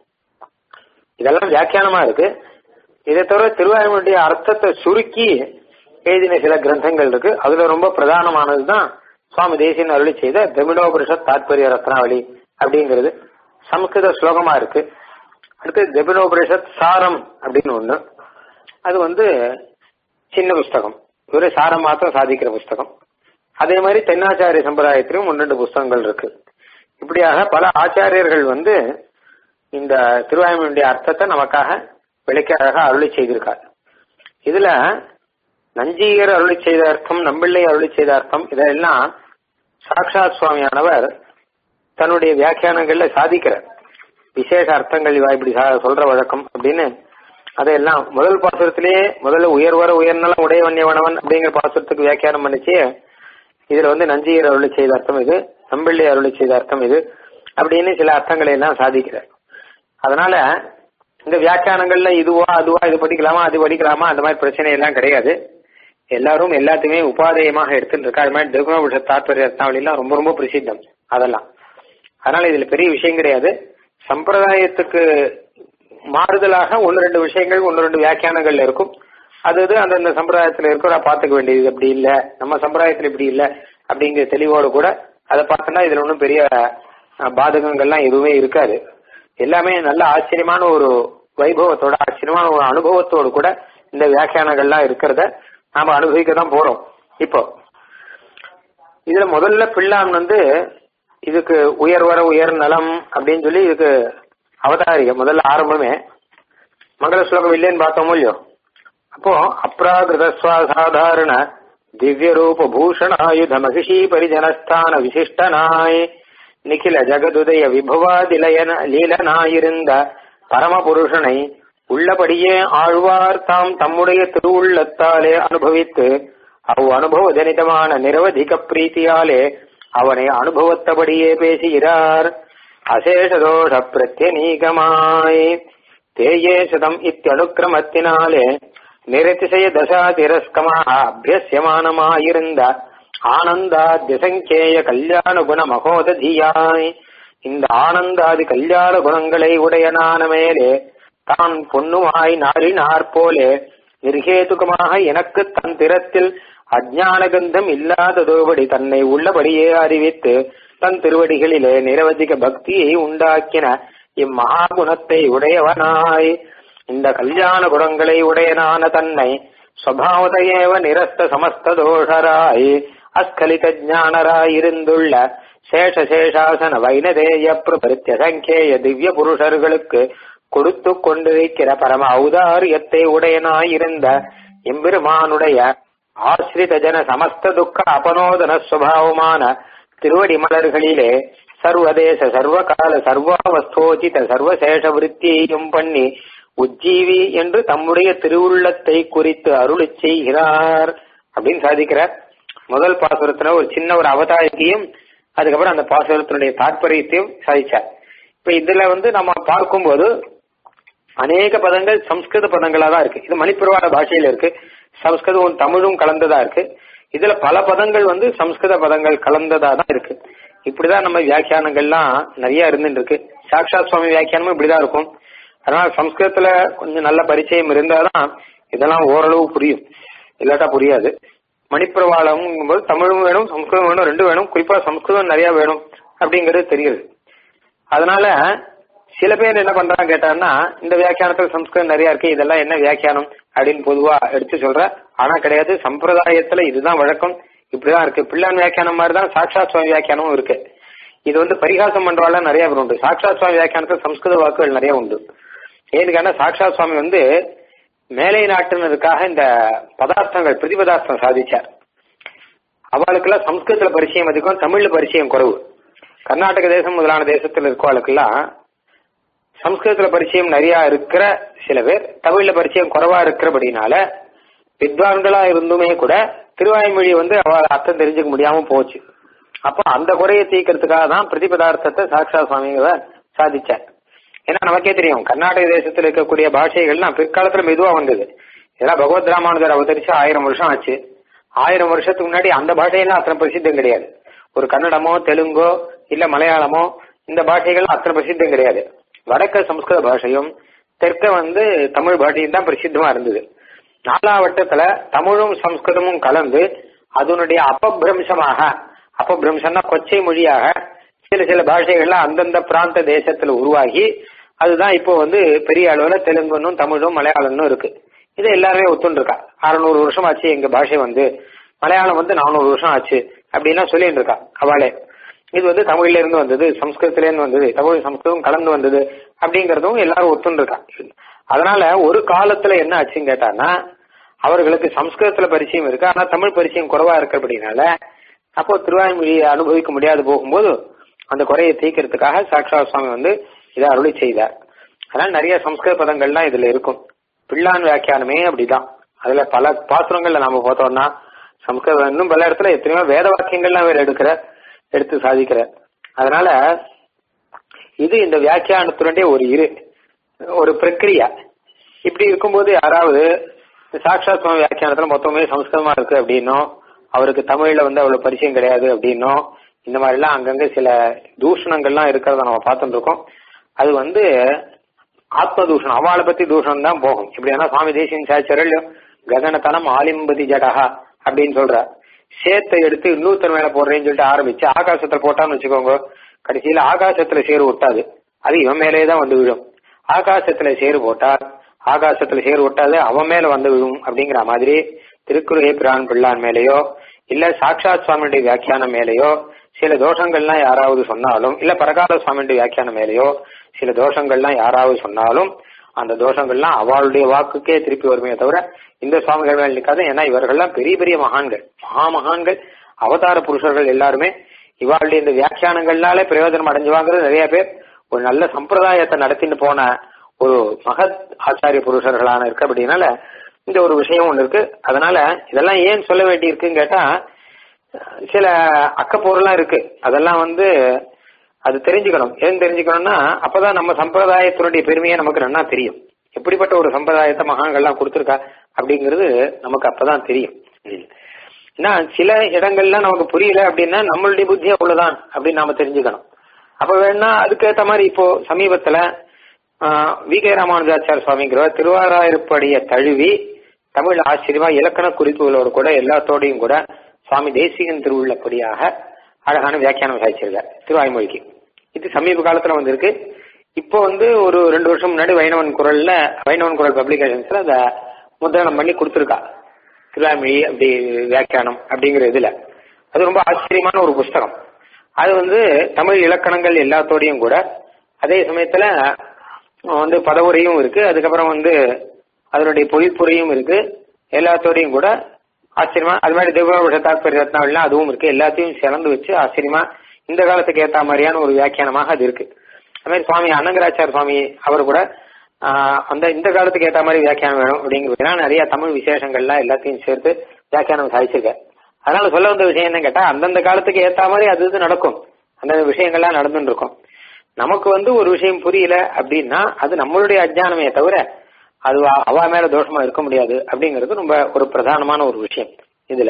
இதெல்லாம் வியாக்கியானமா இருக்கு இதை தவிர திருவாயூருடைய அர்த்தத்தை சுருக்கி எழுதின சில கிரந்தங்கள் இருக்கு அதுல ரொம்ப பிரதானமானதுதான் சுவாமி தேசியன் அருளி செய்த தெமிடோபுருஷத் தாத்பரிய ரத்னாவளி அப்படிங்கிறது சமஸ்கிருத ஸ்லோகமா இருக்கு அடுத்து தெபினோபுரேஷத் சாரம் அப்படின்னு ஒண்ணு அது வந்து சின்ன புஸ்தகம் இவரு சாரம் மாத்திரம் சாதிக்கிற புஸ்தகம் அதே மாதிரி தென்னாச்சாரிய சம்பிரதாயத்திலும் ஒன்று ரெண்டு புஸ்தகங்கள் இருக்கு இப்படியாக பல ஆச்சாரியர்கள் வந்து இந்த திருவாயுடைய அர்த்தத்தை நமக்காக விளக்காக அருளி செய்திருக்கார் இதுல நஞ்சியர் அருளி செய்த அர்த்தம் நம்பிள்ளை அருளி செய்த அர்த்தம் இதெல்லாம் சாக்ஷாத் சுவாமியானவர் தன்னுடைய வியாக்கியானங்கள்ல சாதிக்கிறார் விசேஷ அர்த்தங்கள் இவா இப்படி சொல்ற வழக்கம் அப்படின்னு அதையெல்லாம் முதல் பாசுரத்திலேயே முதல்ல உயர்வர உயர்நலம் உடையவன்யவனவன் அப்படிங்கிற பாசுரத்துக்கு வியாக்கியானம் பண்ணிச்சு இதுல வந்து நஞ்சியர் அருளி செய்த அர்த்தம் இது நம்பிள்ளை அருளி செய்த அர்த்தம் இது அப்படின்னு சில அர்த்தங்களை எல்லாம் சாதிக்கிறார் அதனால இந்த வியாக்கியானங்கள்ல இதுவா அதுவா இது படிக்கலாமா அது படிக்கலாமா அந்த மாதிரி பிரச்சனை எல்லாம் கிடையாது எல்லாரும் எல்லாத்தையுமே உபாதேயமாக எடுத்துட்டு இருக்கா அது மாதிரி திருகுணபுஷ தாத்பரிய ரத்னாவளிலாம் ரொம்ப ரொம்ப பிரசித்தம் அதெல்லாம் அதனால இதுல பெரிய விஷயம் கிடையாது சம்பிரதாயத்துக்கு மாறுதலாக ஒன்னு ரெண்டு விஷயங்கள் ஒன்னு ரெண்டு வியாக்கியானங்கள் இருக்கும் அது இது அந்தந்த சம்பிரதாயத்துல இருக்கிற பாத்துக்க வேண்டியது அப்படி இல்ல நம்ம சம்பிரதாயத்துல இப்படி இல்ல அப்படிங்கிற தெளிவோடு கூட அதை பார்த்தோம்னா இதுல ஒன்றும் பெரிய அஹ், பாதகங்கள்லாம் எதுவுமே இருக்காது எல்லாமே நல்ல ஆச்சரியமான ஒரு வைபவத்தோட ஆச்சரியமான ஒரு அனுபவத்தோடு கூட இந்த வியாக்கியானங்கள்லாம் இருக்கிறத நாம அனுபவிக்க தான் போறோம் இப்போ இதுல முதல்ல பிள்ளான் வந்து இதுக்கு உயர்வர உயர் நலம் அப்படின்னு சொல்லி இதுக்கு அவதாரிக முதல்ல ஆரம்பமே மங்கள ஸ்லோகம் இல்லைன்னு பார்த்தோமோ இல்லையோ அப்போ அப்ராகிருத சாதாரண திவ்ய ரூப பூஷணாயுத மகிஷி பரிஜனஸ்தான விசிஷ்டனாய் நிখিல ஜகதுதய விபவாதிலயன லீலனாயிருந்த பரமபுருஷனை உள்ளபடியே ஆழ்வார் தாம் தம்முடைய திருவுள்ளத்தாலே அனுபவித்து அவ் அனுபவ ஜனிதமான நிரவதிக பிரீத்தியாலே அவனை அனுபவத்தபடியே பேசுகிறார் அசேஷதோஷ பிரத்யநீகமாய் தேயேசதம் இத்தியனுக்கிரமத்தினாலே நிரதிசய தசா திரஸ்கமாக அபியசியமானமாயிருந்த ஆனந்தாத்யசங்கேய கல்யாண குண மகோததியாய் இந்த ஆனந்தாதி கல்யாண குணங்களை உடையனான மேலே தான் பொன்னுமாய் நாளினார் போலே நிர்ஹேதுகமாக எனக்கு தன் திறத்தில் அஜ்ஞான கந்தம் இல்லாததோபடி தன்னை உள்ளபடியே அறிவித்து தன் திருவடிகளிலே நிரவதிக பக்தியை உண்டாக்கின இம்மகாகுணத்தை உடையவனாய் இந்த கல்யாண குணங்களை உடையனான தன்னை ஸ்வபாவதையேவ நிரஸ்த சமஸ்த தோஷராய் அஸ்கலித ஞானராயிருந்துள்ள சேஷ சேஷாசன வைனதேய பிரபரித்திய சங்கேய திவ்ய புருஷர்களுக்கு கொடுத்து கொண்டிருக்கிற பரம ஔதாரியத்தை உடையனாயிருந்த எம்பெருமானுடைய ஆசிரித ஜன சமஸ்த துக்க அபனோதன சுபாவமான திருவடி மலர்களிலே சர்வதேச சர்வகால சர்வாவஸ்தோச்சித சர்வசேஷ விருத்தியையும் பண்ணி உஜ்ஜீவி என்று தம்முடைய திருவுள்ளத்தை குறித்து அருளிச் செய்கிறார் அப்படின்னு சாதிக்கிறார் முதல் பாசுரத்துல ஒரு சின்ன ஒரு அவதாரிக்கையும் அதுக்கப்புறம் அந்த பாசுரத்தினுடைய தாற்பயத்தையும் சாதிச்சார் இப்ப இதுல வந்து நம்ம பார்க்கும்போது அநேக பதங்கள் சம்ஸ்கிருத பதங்களா தான் இருக்கு இது மணிப்பிரவாள பாஷையில இருக்கு சம்ஸ்கிருதம் தமிழும் கலந்ததா இருக்கு இதுல பல பதங்கள் வந்து சம்ஸ்கிருத பதங்கள் கலந்ததா தான் இருக்கு இப்படிதான் நம்ம வியாக்கியானங்கள்லாம் நிறைய இருந்துட்டு இருக்கு சாக்ஷாத் சுவாமி வியாக்கியானமும் இப்படிதான் இருக்கும் அதனால சம்ஸ்கிருதத்துல கொஞ்சம் நல்ல பரிச்சயம் இருந்தாதான் இதெல்லாம் ஓரளவு புரியும் இல்லாட்டா புரியாது மணிப்பிரவாளம் போது தமிழும் வேணும் சம்ஸ்கிருதம் வேணும் ரெண்டும் வேணும் குறிப்பா சம்ஸ்கிருதம் நிறைய வேணும் அப்படிங்கிறது தெரியுது அதனால சில பேர் என்ன பண்றாங்க கேட்டாங்கன்னா இந்த வியாக்கியானத்துல சம்ஸ்கிருதம் நிறைய இருக்கு இதெல்லாம் என்ன வியாக்கியானம் அப்படின்னு பொதுவா எடுத்து சொல்ற ஆனா கிடையாது சம்பிரதாயத்துல இதுதான் வழக்கம் இப்படிதான் இருக்கு பிள்ளான் வியாக்கியானம் மாதிரி தான் சாட்சாத் சுவாமி வியாக்கியானமும் இருக்கு இது வந்து பரிகாசம் பண்றவாள் நிறைய பேர் உண்டு சாட்சாத் சுவாமி வியாக்கியானத்துல சம்ஸ்கிருத வாக்குகள் நிறைய உண்டு ஏன்னு கேட்டா சாட்சாத் சுவாமி வந்து மேலை நாட்டினருக்காக இந்த பதார்த்தங்கள் பிரதிபதார்த்தம் சாதிச்சார் அவளுக்கெல்லாம் சம்ஸ்கிருதத்துல பரிச்சயம் அதிகம் தமிழ்ல பரிச்சயம் குறைவு கர்நாடக தேசம் முதலான தேசத்துல இருக்கவளுக்கெல்லாம் சம்ஸ்கிருதத்துல பரிச்சயம் நிறைய இருக்கிற சில பேர் தமிழ்ல பரிச்சயம் குறைவா இருக்கிறபடினால வித்வான்களா இருந்துமே கூட திருவாய்மொழி வந்து அவள் அர்த்தம் தெரிஞ்சுக்க முடியாம போச்சு அப்போ அந்த குறையை தீக்கிறதுக்காக தான் பிரதிபதார்த்தத்தை சாக்ஷா சுவாமிகளை சாதிச்சார் ஏன்னா நமக்கே தெரியும் கர்நாடக தேசத்தில் இருக்கக்கூடிய பாஷைகள்லாம் பிற்காலத்துல மெதுவா வந்தது இதெல்லாம் பகவத் ராமானுஜர் அவதரிச்சு ஆயிரம் வருஷம் ஆச்சு ஆயிரம் வருஷத்துக்கு முன்னாடி அந்த பாஷையெல்லாம் அத்தனை பிரசித்தம் கிடையாது ஒரு கன்னடமோ தெலுங்கோ இல்ல மலையாளமோ இந்த பாஷைகள்லாம் அத்தனை பிரசித்தம் கிடையாது வடக்க சம்ஸ்கிருத பாஷையும் தெற்க வந்து தமிழ் பாஷையும் தான் பிரசித்தமா இருந்தது நாலாவட்டத்துல தமிழும் சம்ஸ்கிருதமும் கலந்து அதனுடைய அபபிரம்சமாக அபபிரம்சம்னா கொச்சை மொழியாக சில சில பாஷைகள்லாம் அந்தந்த பிராந்த தேசத்துல உருவாகி அதுதான் இப்போ வந்து பெரிய அளவுல தெலுங்குன்னும் தமிழும் மலையாளம்னு இருக்கு இதை எல்லாருமே ஒத்துன்னு இருக்கா அறுநூறு வருஷம் ஆச்சு எங்க பாஷை வந்து மலையாளம் வந்து நானூறு வருஷம் ஆச்சு அப்படின்னா சொல்லிட்டு இருக்கா அவளே இது வந்து தமிழ்ல இருந்து வந்தது சம்ஸ்கிருதத்துல இருந்து வந்தது தமிழ் சம்ஸ்கிருதம் கலந்து வந்தது அப்படிங்கறதும் எல்லாரும் ஒத்துன்னு இருக்கா அதனால ஒரு காலத்துல என்ன ஆச்சுன்னு கேட்டான்னா அவர்களுக்கு சம்ஸ்கிருதத்துல பரிச்சயம் இருக்கு ஆனா தமிழ் பரிச்சயம் குறைவா இருக்கிறபடினால அப்போ திருவாய்மொழியை அனுபவிக்க முடியாது போகும்போது அந்த குறையை தீக்கிறதுக்காக சாக்ஷா சுவாமி வந்து இதை அருளி செய்தார் அதனால நிறைய சம்ஸ்கிருத பதங்கள்லாம் இதுல இருக்கும் பிள்ளான் வியாக்கியானமே அப்படிதான் அதுல பல பாசுரங்கள்ல நாம பார்த்தோம்னா சம்ஸ்கிருதம் இன்னும் பல இடத்துல எத்தனையோ வேத வாக்கியங்கள்லாம் வேற எடுக்கிற எடுத்து சாதிக்கிற அதனால இது இந்த வியாக்கியானத்தினுடைய ஒரு இரு ஒரு பிரக்கிரியா இப்படி இருக்கும்போது யாராவது சாக்ஷாத் சுவாமி வியாக்கியானத்துல மொத்தமே சம்ஸ்கிருதமா இருக்கு அப்படின்னும் அவருக்கு தமிழ்ல வந்து அவ்வளவு பரிச்சயம் கிடையாது அப்படின்னும் இந்த மாதிரி எல்லாம் அங்கங்க சில தூஷணங்கள்லாம் இருக்கிறத நம்ம பார்த்துட்டு இருக்கோம் அது வந்து ஆத்ம தூஷணம் அவளை பத்தி தூஷணம் தான் போகும் இப்படி ஏன்னா சுவாமி தேசியன் சாச்சரல் ககனத்தனம் ஆலிம்பதி ஜடஹா அப்படின்னு சொல்ற சேத்தை எடுத்து இன்னொருத்தர் மேல போடுறேன்னு சொல்லிட்டு ஆரம்பிச்சு ஆகாசத்துல போட்டான்னு வச்சுக்கோங்க கடைசியில ஆகாசத்துல சேறு ஒட்டாது அது இவன் மேலேயே தான் வந்து விழும் ஆகாசத்துல சேறு போட்டா ஆகாசத்துல சேறு ஒட்டாது அவன் மேல வந்து விழும் அப்படிங்கிற மாதிரி திருக்குறளை பிரான் பிள்ளான் மேலேயோ இல்ல சாட்சாத் சுவாமியுடைய வியாக்கியானம் மேலேயோ சில தோஷங்கள்லாம் யாராவது சொன்னாலும் இல்ல பரகால சுவாமியுடைய வியாக்கியானம் மேலேயோ சில தோஷங்கள்லாம் யாராவது சொன்னாலும் அந்த தோஷங்கள்லாம் அவளுடைய வாக்குக்கே திருப்பி வருமே தவிர இந்த சுவாமிகள் மேல நிற்காது ஏன்னா இவர்கள்லாம் பெரிய பெரிய மகான்கள் மகா மகான்கள் அவதார புருஷர்கள் எல்லாருமே இவாளுடைய இந்த வியாக்கியானங்கள்னாலே பிரயோஜனம் அடைஞ்சுவாங்கிறது நிறைய பேர் ஒரு நல்ல சம்பிரதாயத்தை நடத்திட்டு போன ஒரு மகத் ஆச்சாரிய புருஷர்களான இருக்கு அப்படின்னால இந்த ஒரு விஷயம் ஒண்ணு இருக்கு அதனால இதெல்லாம் ஏன் சொல்ல வேண்டி இருக்குன்னு கேட்டா சில அக்கப்பொருள்லாம் இருக்கு அதெல்லாம் வந்து அது தெரிஞ்சுக்கணும் ஏன் தெரிஞ்சுக்கணும்னா அப்பதான் நம்ம சம்பிரதாயத்தினுடைய பெருமையை நமக்கு நல்லா தெரியும் எப்படிப்பட்ட ஒரு சம்பிரதாயத்தை மகான்கள்லாம் கொடுத்துருக்கா அப்படிங்கிறது நமக்கு அப்பதான் தெரியும் ஏன்னா சில இடங்கள்ல நமக்கு புரியல அப்படின்னா நம்மளுடைய புத்தி அவ்வளவுதான் அப்படின்னு நாம தெரிஞ்சுக்கணும் அப்ப வேணா அதுக்கேற்ற மாதிரி இப்போ சமீபத்துல வி கே ராமானுஜாச்சார சுவாமிங்கிறவர் திருவாராயிருப்படிய தழுவி தமிழ் ஆச்சரியமா இலக்கண குறிப்புகளோடு கூட எல்லாத்தோடையும் கூட சுவாமி தேசிகன் திருவுள்ளப்படியாக அழகான வியாக்கியானம் சாதிச்சிருக்கார் திருவாய்மொழிக்கு இது சமீப காலத்துல வந்திருக்கு இப்போ வந்து ஒரு ரெண்டு வருஷம் முன்னாடி வைணவன் குரல்ல வைணவன் குரல் பப்ளிகேஷன்ஸ்ல அதை முத்திரணம் பண்ணி கொடுத்துருக்கா திருவாய்மொழி அப்படி வியாக்கியானம் அப்படிங்கிற இதுல அது ரொம்ப ஆச்சரியமான ஒரு புஸ்தகம் அது வந்து தமிழ் இலக்கணங்கள் எல்லாத்தோடையும் கூட அதே சமயத்துல வந்து பதவுரையும் இருக்கு அதுக்கப்புறம் வந்து அதனுடைய பொழிப்புரையும் இருக்கு எல்லாத்தோடையும் கூட ஆச்சரியமா அது மாதிரி தேவபுஷ தாற்பரிய ரத்னாவளிலாம் அதுவும் இருக்கு எல்லாத்தையும் சிறந்து வச்சு ஆச்சரியமா இந்த காலத்துக்கு ஏத்த மாதிரியான ஒரு வியாக்கியானமாக அது இருக்கு அது மாதிரி சுவாமி அனங்கராச்சார சுவாமி அவர் கூட அந்த இந்த காலத்துக்கு ஏத்த மாதிரி வியாக்கியானம் வேணும் அப்படிங்கிறதுனா நிறைய தமிழ் விசேஷங்கள்லாம் எல்லாத்தையும் சேர்த்து வியாக்கியானம் சாதிச்சிருக்கேன் அதனால சொல்ல வந்த விஷயம் என்ன கேட்டா அந்தந்த காலத்துக்கு ஏத்த மாதிரி அது இது நடக்கும் அந்த விஷயங்கள்லாம் நடந்துட்டு இருக்கும் நமக்கு வந்து ஒரு விஷயம் புரியல அப்படின்னா அது நம்மளுடைய அஜ்ஞானமே தவிர அது அவ மேல தோஷமா இருக்க முடியாது அப்படிங்கிறது ரொம்ப ஒரு பிரதானமான ஒரு விஷயம் இதுல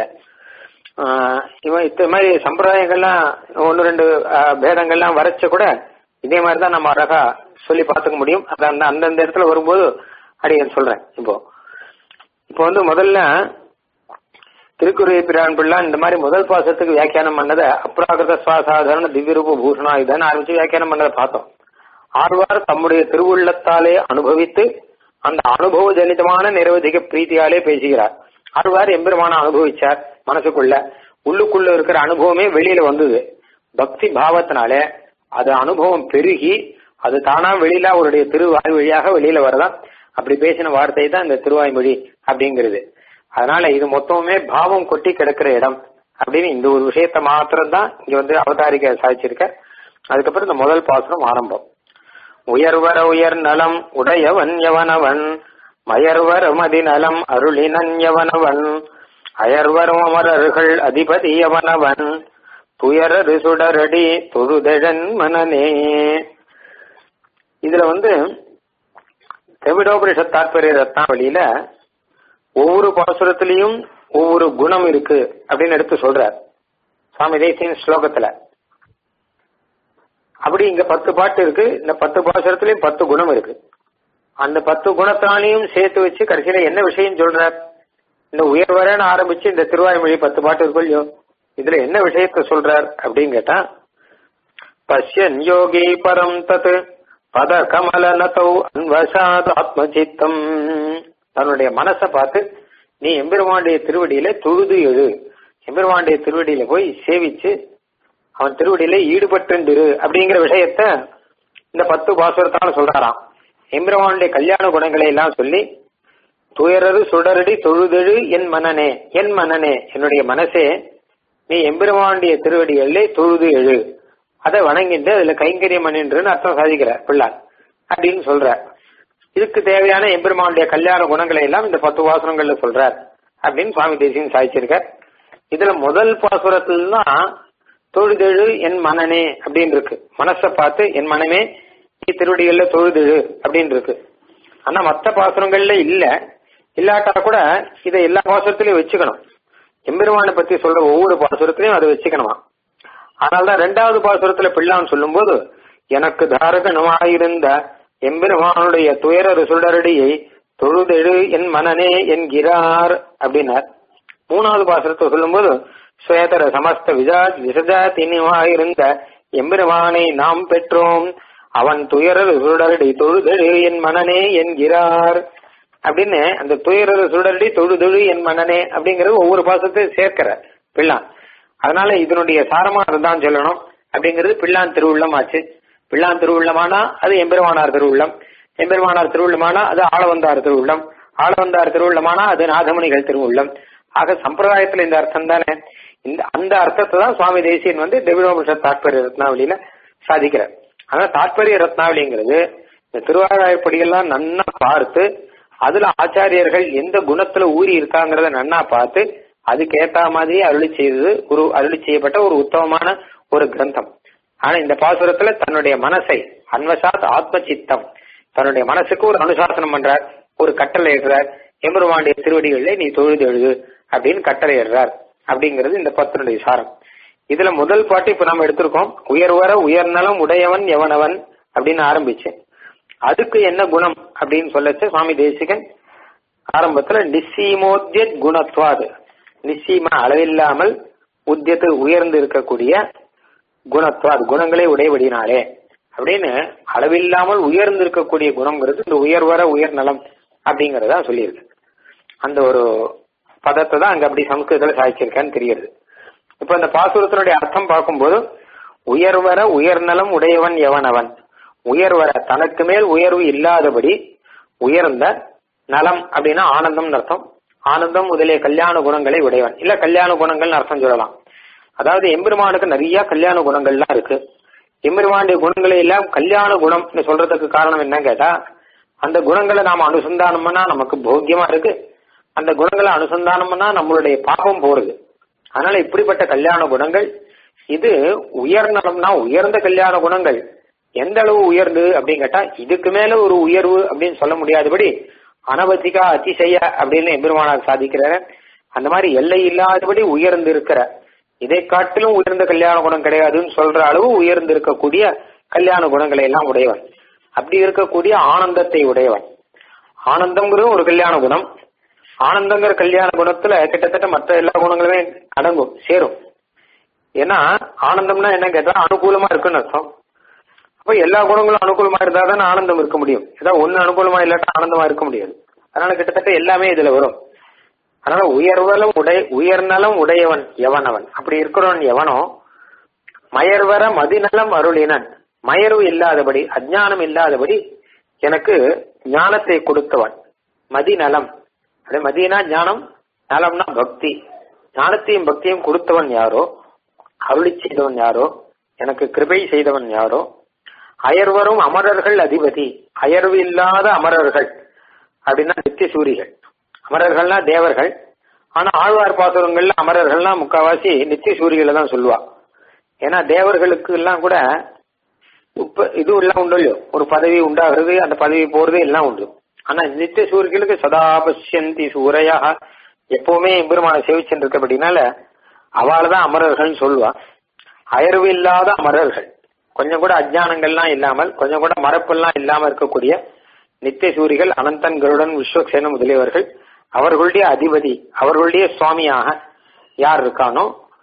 இவன் இந்த மாதிரி சம்பிரதாயங்கள்லாம் ஒன்னு ரெண்டு பேதங்கள்லாம் வரைச்ச கூட இதே மாதிரி தான் நம்ம அழகா சொல்லி பார்த்துக்க முடியும் அது அந்த அந்தந்த இடத்துல வரும்போது அடியன் சொல்றேன் இப்போ இப்போ வந்து முதல்ல திருக்குறை பிரான் பிள்ளை இந்த மாதிரி முதல் பாசத்துக்கு வியாக்கியானம் பண்ணதை அப்ராகிருத சுவாசாதாரண திவ்யரூப பூஷணா இதான்னு ஆரம்பிச்சு வியாக்கியானம் பண்ணதை பார்த்தோம் ஆழ்வார் தம்முடைய திருவுள்ளத்தாலே அனுபவித்து அந்த அனுபவ ஜனிதமான நிரவதிக பிரீத்தியாலே பேசுகிறார் ஆழ்வார் எம்பெருமான அனுபவிச்சார் மனசுக்குள்ள உள்ளுக்குள்ள இருக்கிற அனுபவமே வெளியில வந்தது பக்தி பாவத்தினாலே அது அனுபவம் பெருகி அது தானா வெளியில அவருடைய திருவாய் வழியாக வெளியில வரதான் அப்படி பேசின வார்த்தை தான் இந்த திருவாய்மொழி அப்படிங்கிறது அதனால இது மொத்தமுமே பாவம் கொட்டி கிடக்கிற இடம் அப்படின்னு இந்த ஒரு விஷயத்த மாத்திரம் தான் இங்க வந்து அவதாரிக்க சாதிச்சிருக்க அதுக்கப்புறம் இந்த முதல் பாசனம் ஆரம்பம் உயர்வர உயர் நலம் உடையவன் எவனவன் மயர்வர் மதிநலம் அருளினன் எவனவன் அயர்வரும் அமரர்கள் அதிபதி எவனவன் துயரரு சுடரடி தொழுதழன் மனநே இதுல வந்து திரவிடோபரிஷத் தாற்பரிய ரத்னாவளியில ஒவ்வொரு பாசுரத்திலையும் ஒவ்வொரு குணம் இருக்கு அப்படின்னு எடுத்து சொல்றார் சுவாமி தேசியின் ஸ்லோகத்துல அப்படி இங்க பத்து பாட்டு இருக்கு இந்த பத்து பாசுரத்திலையும் பத்து குணம் இருக்கு அந்த பத்து குணத்தாலையும் சேர்த்து வச்சு கடைசியில என்ன விஷயம் சொல்றார் இந்த உயர்வரன்னு ஆரம்பிச்சு இந்த திருவாய்மொழி பத்து பாட்டு இருக்கும் இல்லையோ இதுல என்ன விஷயத்த சொல்றார் அப்படின்னு கேட்டா பஷ்யன் யோகி பரம் தத் பத கமல நதௌ அன்வசாத் ஆத்மசித்தம் தன்னுடைய மனசை பார்த்து நீ எம்பெருமானுடைய திருவடியில தொழுது எழு எம்பெருமானுடைய திருவடியில போய் சேவிச்சு அவன் திருவடியில ஈடுபட்டு அப்படிங்கிற விஷயத்த இந்த பத்து பாசுரத்தால சொல்றாராம் எம்பெருமானுடைய கல்யாண குணங்களை எல்லாம் சொல்லி துயரரு சுடரடி தொழுதெழு என் மனனே என் மனனே என்னுடைய மனசே நீ எம்பெருமானுடைய திருவடிகளிலே தொழுது எழு அதை வணங்கிட்டு அதுல கைங்கரியம் பண்ணின்றுன்னு அர்த்தம் சாதிக்கிற பிள்ளார் அப்படின்னு சொல்ற இதுக்கு தேவையான எம்பெருமானுடைய கல்யாண குணங்களை எல்லாம் இந்த பத்து பாசுரங்கள்ல சொல்றார் அப்படின்னு சுவாமி தேசியம் சாதிச்சிருக்கார் இதுல முதல் பாசுரத்துல தான் தொழுதெழு என் மனனே அப்படின்னு இருக்கு மனசை பார்த்து என் மனமே நீ திருவடிகள்ல தொழுதெழு அப்படின்னு இருக்கு ஆனா மற்ற பாசுரங்கள்ல இல்ல இல்லாட்டா கூட இதை எல்லா பாசுரத்திலையும் வச்சுக்கணும் எம்பெருமானை பத்தி சொல்ற ஒவ்வொரு பாசுரத்திலையும் அதை வச்சுக்கணுமா அதனால்தான் ரெண்டாவது பாசுரத்துல பிள்ளான்னு சொல்லும்போது எனக்கு தாரகனமாயிருந்த எம்பெருமானுடைய துயர சுடரடியை தொழுதெழு என் மனனே என்கிறார் அப்படின்னார் மூணாவது பாசுரத்தை சொல்லும்போது சுயதர சமஸ்த விஜா விசஜாத்தினிவாயிருந்த எம்பெருமானை நாம் பெற்றோம் அவன் துயரது சுடரடி தொழுதழு என் மனனே என்கிறார் அப்படின்னு அந்த துயரது சுடரடி தொழுதழு என் மனனே அப்படிங்கறது ஒவ்வொரு பாசத்தையும் சேர்க்கிற பிள்ளான் அதனால இதனுடைய சாரமா அதுதான் சொல்லணும் அப்படிங்கிறது பிள்ளான் திருவுள்ளம் ஆச்சு பிள்ளான் திருவுள்ளமானா அது எம்பெருமானார் திருவுள்ளம் எம்பெருமானார் திருவுள்ளமானா அது ஆளவந்தார் திருவுள்ளம் ஆளவந்தார் திருவுள்ளமானா அது நாதமுனிகள் திருவுள்ளம் ஆக சம்பிரதாயத்துல இந்த அர்த்தம் தானே இந்த அந்த அர்த்தத்தை தான் சுவாமி தேசியன் வந்து திவ்யோபனிஷத் தாற்பரிய ரத்னாவளியில சாதிக்கிறார் ஆனா தாற்பரிய ரத்னாவளிங்கிறது இந்த திருவாராயப்படியெல்லாம் நன்னா பார்த்து அதுல ஆச்சாரியர்கள் எந்த குணத்துல ஊறி இருக்காங்கிறத நன்னா பார்த்து அதுக்கு ஏத்த மாதிரி அருளி செய்தது ஒரு அருளி செய்யப்பட்ட ஒரு உத்தமமான ஒரு கிரந்தம் ஆனா இந்த பாசுரத்துல தன்னுடைய மனசை அன்வசாத் ஆத்ம சித்தம் தன்னுடைய மனசுக்கு ஒரு அனுசாசனம் பண்றார் ஒரு கட்டளை இடுறார் எம்பெருமானுடைய திருவடிகளிலே நீ தொழுது எழுது அப்படின்னு கட்டளை இடுறார் அப்படிங்கிறது இந்த பத்தினுடைய சாரம் இதுல முதல் பாட்டு இப்ப நம்ம எடுத்திருக்கோம் உயர்வர உயர்நலம் உடையவன் எவனவன் அப்படின்னு ஆரம்பிச்சு அதுக்கு என்ன குணம் அப்படின்னு சொல்லச்சு சுவாமி தேசிகன் ஆரம்பத்துல நிச்சீமோத்திய குணத்வாது நிச்சயமா அளவில்லாமல் உத்தியத்து உயர்ந்து இருக்கக்கூடிய குணத்வாது குணங்களே உடையபடினாலே அப்படின்னு அளவில்லாமல் உயர்ந்து இருக்கக்கூடிய குணம்ங்கிறது இந்த உயர்வர உயர்நலம் அப்படிங்கறதா சொல்லியிருக்கு அந்த ஒரு பதத்தை தான் அங்க அப்படி சமஸ்கிருதத்துல சாய்ச்சிருக்கான்னு தெரியுது இப்ப இந்த பாசுரத்தினுடைய அர்த்தம் பார்க்கும்போது உயர்வர உயர்நலம் உடையவன் எவனவன் உயர்வர தனக்கு மேல் உயர்வு இல்லாதபடி உயர்ந்த நலம் அப்படின்னா ஆனந்தம் அர்த்தம் ஆனந்தம் முதலிய கல்யாண குணங்களை உடையவன் இல்ல கல்யாண குணங்கள்னு அர்த்தம் சொல்லலாம் அதாவது எம்பெருமானுக்கு நிறைய கல்யாண குணங்கள்லாம் இருக்கு எம்பெருமானுடைய குணங்களை எல்லாம் கல்யாண குணம் சொல்றதுக்கு காரணம் என்ன கேட்டா அந்த குணங்களை நாம அனுசந்தானம் பண்ணா நமக்கு போக்கியமா இருக்கு அந்த குணங்களை அனுசந்தானம் பண்ணா நம்மளுடைய பாபம் போறது அதனால இப்படிப்பட்ட கல்யாண குணங்கள் இது உயர்நலம்னா உயர்ந்த கல்யாண குணங்கள் எந்த அளவு உயர்ந்து அப்படின்னு கேட்டா இதுக்கு மேல ஒரு உயர்வு அப்படின்னு சொல்ல முடியாதபடி அனவதிகா அதிசய அப்படின்னு எம்பெருமானார் சாதிக்கிறார் அந்த மாதிரி எல்லை இல்லாதபடி உயர்ந்து இருக்கிற இதை காட்டிலும் உயர்ந்த கல்யாண குணம் கிடையாதுன்னு சொல்ற அளவு உயர்ந்து இருக்கக்கூடிய கல்யாண குணங்களை எல்லாம் உடையவன் அப்படி இருக்கக்கூடிய ஆனந்தத்தை உடையவன் ஆனந்தம்ங்கிறது ஒரு கல்யாண குணம் ஆனந்தங்கிற கல்யாண குணத்துல கிட்டத்தட்ட மற்ற எல்லா குணங்களுமே அடங்கும் சேரும் ஏன்னா ஆனந்தம்னா என்ன கேட்டா அனுகூலமா இருக்குன்னு அர்த்தம் அப்ப எல்லா குணங்களும் அனுகூலமா இருந்தா தானே ஆனந்தம் இருக்க முடியும் ஏதாவது ஒண்ணு அனுகூலமா இல்லாட்டா ஆனந்தமா இருக்க முடியாது அதனால கிட்டத்தட்ட எல்லாமே இதுல வரும் அதனால உயர்வலம் உடை உயர்நலம் உடையவன் எவனவன் அப்படி இருக்கிறவன் எவனோ மயர்வர மதிநலம் அருளினன் மயர்வு இல்லாதபடி அஜானம் இல்லாதபடி எனக்கு ஞானத்தை கொடுத்தவன் மதிநலம் அது மதினா ஞானம் நலம்னா பக்தி ஞானத்தையும் பக்தியும் கொடுத்தவன் யாரோ அருளி செய்தவன் யாரோ எனக்கு கிருபை செய்தவன் யாரோ அயர்வரும் அமரர்கள் அதிபதி அயர்வு இல்லாத அமரர்கள் அப்படின்னா நித்திய சூரிகள் அமரர்கள்னா தேவர்கள் ஆனா ஆழ்வார் பாசுரங்கள்ல அமரர்கள்னா முக்காவாசி நித்திய சூரிகளை தான் சொல்லுவா ஏன்னா தேவர்களுக்கு எல்லாம் கூட இப்ப இது எல்லாம் உண்டு இல்லையோ ஒரு பதவி உண்டாகிறது அந்த பதவி போறது எல்லாம் உண்டு ஆனா நித்திய சூரியர்களுக்கு சதா பசியந்தி சூரையா எப்பவுமே எம்பெருமான சேவிச்சுட்டு இருக்கபடினால அவளை தான் அமரர்கள் சொல்லுவா அயர்வு இல்லாத அமரர்கள் கொஞ்சம் கூட அஜானங்கள்லாம் இல்லாமல் கொஞ்சம் கூட மறப்பெல்லாம் இல்லாம இருக்கக்கூடிய நித்திய சூரிகள் அனந்தன் கருடன் விஸ்வக்சேன முதலியவர்கள் அவர்களுடைய அதிபதி அவர்களுடைய சுவாமியாக யார் இருக்கானோ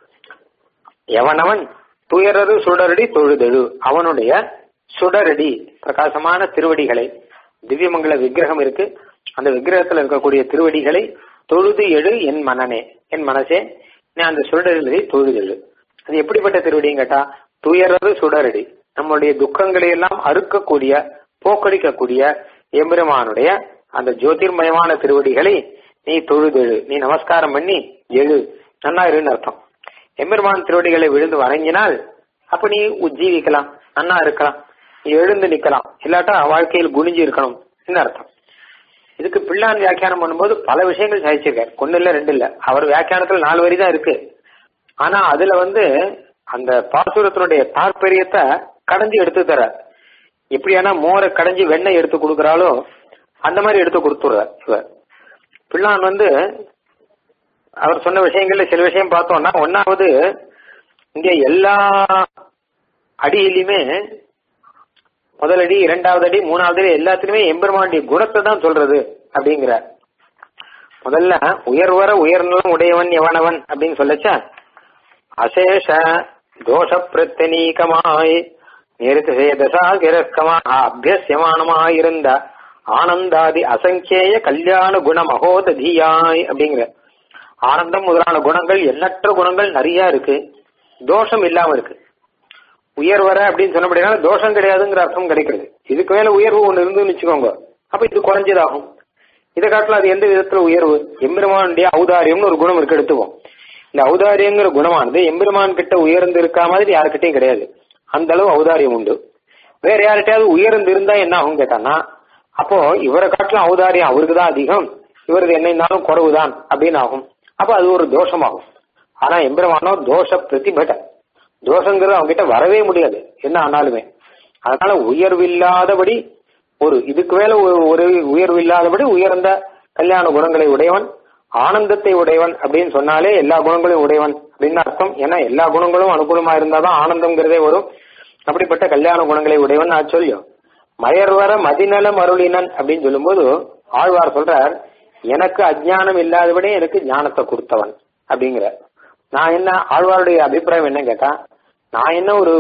எவனவன் துயரது சுடரடி தொழுதெழு அவனுடைய சுடரடி பிரகாசமான திருவடிகளை திவ்யமங்கல விக்கிரகம் இருக்கு அந்த விக்கிரகத்தில் இருக்கக்கூடிய திருவடிகளை தொழுது எழு என் மனனே என் மனசே நீ அந்த சுடரடி தொழுதெழு அது எப்படிப்பட்ட திருவடின்னு கேட்டா துயரது சுடரடி நம்முடைய துக்கங்களை எல்லாம் அறுக்கக்கூடிய போக்கடிக்கக்கூடிய எம்பெருமானுடைய அந்த ஜோதிர்மயமான திருவடிகளை நீ தொழுதெழு நீ நமஸ்காரம் பண்ணி எழு நன்னா இருன்னு அர்த்தம் எம்பெருமான் திருவடிகளை விழுந்து வணங்கினால் அப்ப நீ உஜ்ஜீவிக்கலாம் நன்னா இருக்கலாம் நீ எழுந்து நிக்கலாம் இல்லாட்டா வாழ்க்கையில் குனிஞ்சு இருக்கணும் என்ன அர்த்தம் இதுக்கு பிள்ளான் வியாக்கியானம் பண்ணும்போது பல விஷயங்கள் சாதிச்சிருக்காரு ஒன்னு இல்ல ரெண்டு இல்ல அவர் வியாக்கியானத்துல நாலு வரி தான் இருக்கு ஆனா அதுல வந்து அந்த பாசுரத்தினுடைய தாற்பயத்தை கடைஞ்சி எடுத்து தர எப்படியானா மோரை கடைஞ்சி வெண்ணெய் எடுத்து கொடுக்கறாலோ அந்த மாதிரி எடுத்து கொடுத்துடுறார் இவர் பிள்ளான் வந்து அவர் சொன்ன விஷயங்கள்ல சில விஷயம் பார்த்தோம்னா ஒன்னாவது இங்க எல்லா அடியிலுமே முதல் அடி இரண்டாவது அடி மூணாவது அடி எல்லாத்துலயுமே எம்பெருமானுடைய குணத்தை தான் சொல்றது அப்படிங்கிறார் முதல்ல உயர்வர உயர்நலம் உடையவன் எவனவன் அப்படின்னு சொல்லச்சா அசேஷ தோஷ பிரத்தனீகமாய் நிறுத்தசேதசாகிரஸ்கமாக அபியசியமானமாயிருந்த ஆனந்தாதி அசங்கேய கல்யாண குண மகோததியாய் அப்படிங்கிற ஆனந்தம் முதலான குணங்கள் எண்ணற்ற குணங்கள் நிறைய இருக்கு தோஷம் இல்லாம இருக்கு உயர்வர அப்படின்னு சொன்னபடினா தோஷம் கிடையாதுங்கிற அர்த்தம் கிடைக்கிறது இதுக்கு மேல உயர்வு ஒண்ணு இருந்துன்னு வச்சுக்கோங்க அப்ப இது குறைஞ்சதாகும் இதை காட்டில அது எந்த விதத்துல உயர்வு எம்பெருமானுடைய ஔதாரியம்னு ஒரு குணம் இருக்கு எடுத்துவோம் இந்த ஔதாரியங்கிற குணமானது எம்பெருமான் கிட்ட உயர்ந்து இருக்கா மாதிரி யாருக்கிட்டையும் கிடையாது அந்த அளவு ஔதாரியம் உண்டு வேற யார்கிட்டயாவது உயர்ந்து இருந்தா என்ன ஆகும் கேட்டானா அப்போ இவரை காட்டிலும் ஔதாரியம் அவருக்கு தான் அதிகம் இவரது என்ன இருந்தாலும் குறைவுதான் அப்படின்னு ஆகும் அப்ப அது ஒரு தோஷமாகும் ஆனா எம்பெருமானோ தோஷ பிரதிபட்ட தோஷங்கிறது அவங்க கிட்ட வரவே முடியாது என்ன ஆனாலுமே அதனால உயர்வில்லாதபடி ஒரு இதுக்கு மேல ஒரு ஒரு உயர்வு இல்லாதபடி உயர்ந்த கல்யாண குணங்களை உடையவன் ஆனந்தத்தை உடையவன் அப்படின்னு சொன்னாலே எல்லா குணங்களையும் உடையவன் அப்படின்னு அர்த்தம் ஏன்னா எல்லா குணங்களும் அனுகூலமா இருந்தாதான் ஆனந்தம்ங்கிறதே வரும் அப்படிப்பட்ட கல்யாண குணங்களை உடையவன் நான் சொல்லியும் மயர்வர மதிநலம் அருளினன் அப்படின்னு சொல்லும்போது ஆழ்வார் சொல்றார் எனக்கு அஜ்ஞானம் இல்லாதபடி எனக்கு ஞானத்தை கொடுத்தவன் அப்படிங்கிற நான் என்ன ஆழ்வாருடைய அபிப்பிராயம் என்ன கேட்டா நான் என்ன ஒரு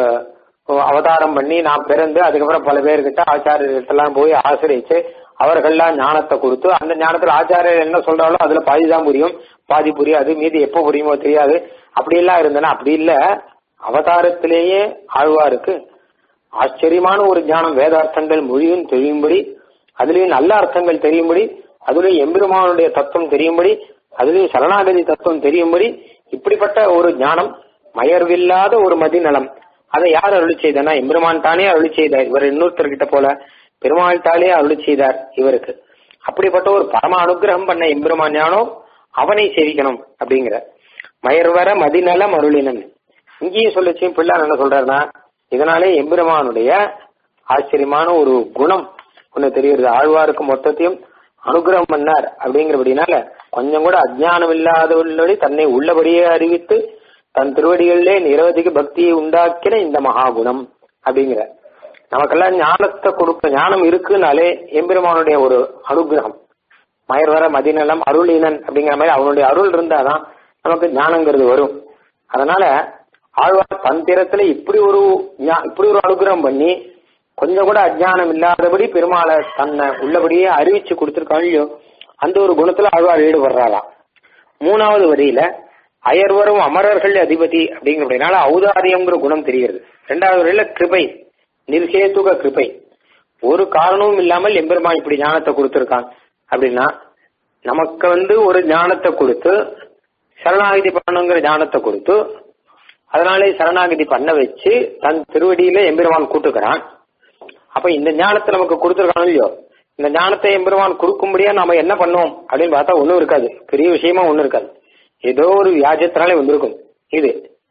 அஹ், அவதாரம் பண்ணி நான் பிறந்து அதுக்கப்புறம் பல பேர்கிட்ட ஆச்சாரியர்கிட்டலாம் போய் ஆசிரியச்சு அவர்கள்லாம் ஞானத்தை கொடுத்து அந்த ஞானத்துல ஆச்சாரியர் என்ன சொல்றாலோ அதுல பாதி தான் புரியும் பாதி புரியாது மீதி எப்போ புரியுமோ தெரியாது அப்படி எல்லாம் இருந்தேன்னா அப்படி இல்ல அவதாரத்திலேயே ஆழ்வாருக்கு ஆச்சரியமான ஒரு ஞானம் வேதார்த்தங்கள் மொழியும் தெரியும்படி அதுலயும் நல்ல அர்த்தங்கள் தெரியும்படி அதுலயும் எம்பெருமானுடைய தத்துவம் தெரியும்படி அதுலயும் சரணாகதி தத்துவம் தெரியும்படி இப்படிப்பட்ட ஒரு ஞானம் மயர்வில்லாத ஒரு மதிநலம் அதை யார் அருளி செய்தனா எம்பெருமான் தானே அருளி செய்தார் இவர் இன்னொருத்தர்கிட்ட போல பெருமாள் தானே அருளி செய்தார் இவருக்கு அப்படிப்பட்ட ஒரு பரம அனுகிரகம் பண்ண எம்பெருமான் ஞானோ அவனை சேவிக்கணும் அப்படிங்கிற மயர்வர மதிநலம் அருளினன் இங்கேயும் சொல்லிச்சு பிள்ளார் என்ன சொல்றாருன்னா இதனாலே எம்பெருமானுடைய ஆச்சரியமான ஒரு குணம் ஒண்ணு தெரியுது ஆழ்வாருக்கு மொத்தத்தையும் அனுகிரகம் பண்ணார் அப்படிங்கிறபடினால கொஞ்சம் கூட அஜ்ஞானம் இல்லாதவர்களி தன்னை உள்ளபடியே அறிவித்து தன் திருவடிகளிலே நிரவதிக பக்தியை உண்டாக்கின இந்த மகாகுணம் அப்படிங்கிற நமக்கெல்லாம் ஞானத்தை கொடுக்க ஞானம் இருக்குனாலே எம்பெருமானுடைய ஒரு அனுகிரகம் மயர்வர மதிநலம் அருளினன் அப்படிங்கிற மாதிரி அவனுடைய அருள் இருந்தாதான் நமக்கு ஞானங்கிறது வரும் அதனால ஆழ்வார் தன் திறத்துல இப்படி ஒரு ஞா- இப்படி ஒரு அனுகிரகம் பண்ணி கொஞ்சம் கூட அஜ்ஞானம் இல்லாதபடி பெருமாளை தன்னை உள்ளபடியே அறிவிச்சு கொடுத்திருக்காங்க அந்த ஒரு குணத்துல ஆழ்வார் ஈடுபடுறாராம் மூணாவது வரியில அயர்வரும் அமரர்கள் அதிபதி அப்படிங்கிறதுனால ஔதாரியம்ங்கிற குணம் தெரிகிறது ரெண்டாவது வரியில கிருபை நிர்ஹேதுக கிருபை ஒரு காரணமும் இல்லாமல் எம்பெருமான் இப்படி ஞானத்தை கொடுத்திருக்கான் அப்படின்னா நமக்கு வந்து ஒரு ஞானத்தை கொடுத்து சரணாகதி பண்ணணுங்கிற ஞானத்தை கொடுத்து அதனாலே சரணாகதி பண்ண வச்சு தன் திருவடியில எம்பெருமான் கூட்டுக்கிறான் அப்ப இந்த ஞானத்தை நமக்கு கொடுத்துருக்கானோ இல்லையோ இந்த ஞானத்தை எம்பெருமான் கொடுக்கும்படியா நாம என்ன பண்ணுவோம் அப்படின்னு பார்த்தா ஒண்ணும் இருக்காது பெரிய விஷயமா ஒண்ணும் இருக்காது ஏதோ ஒரு வியாஜத்தினாலே வந்திருக்கும் இது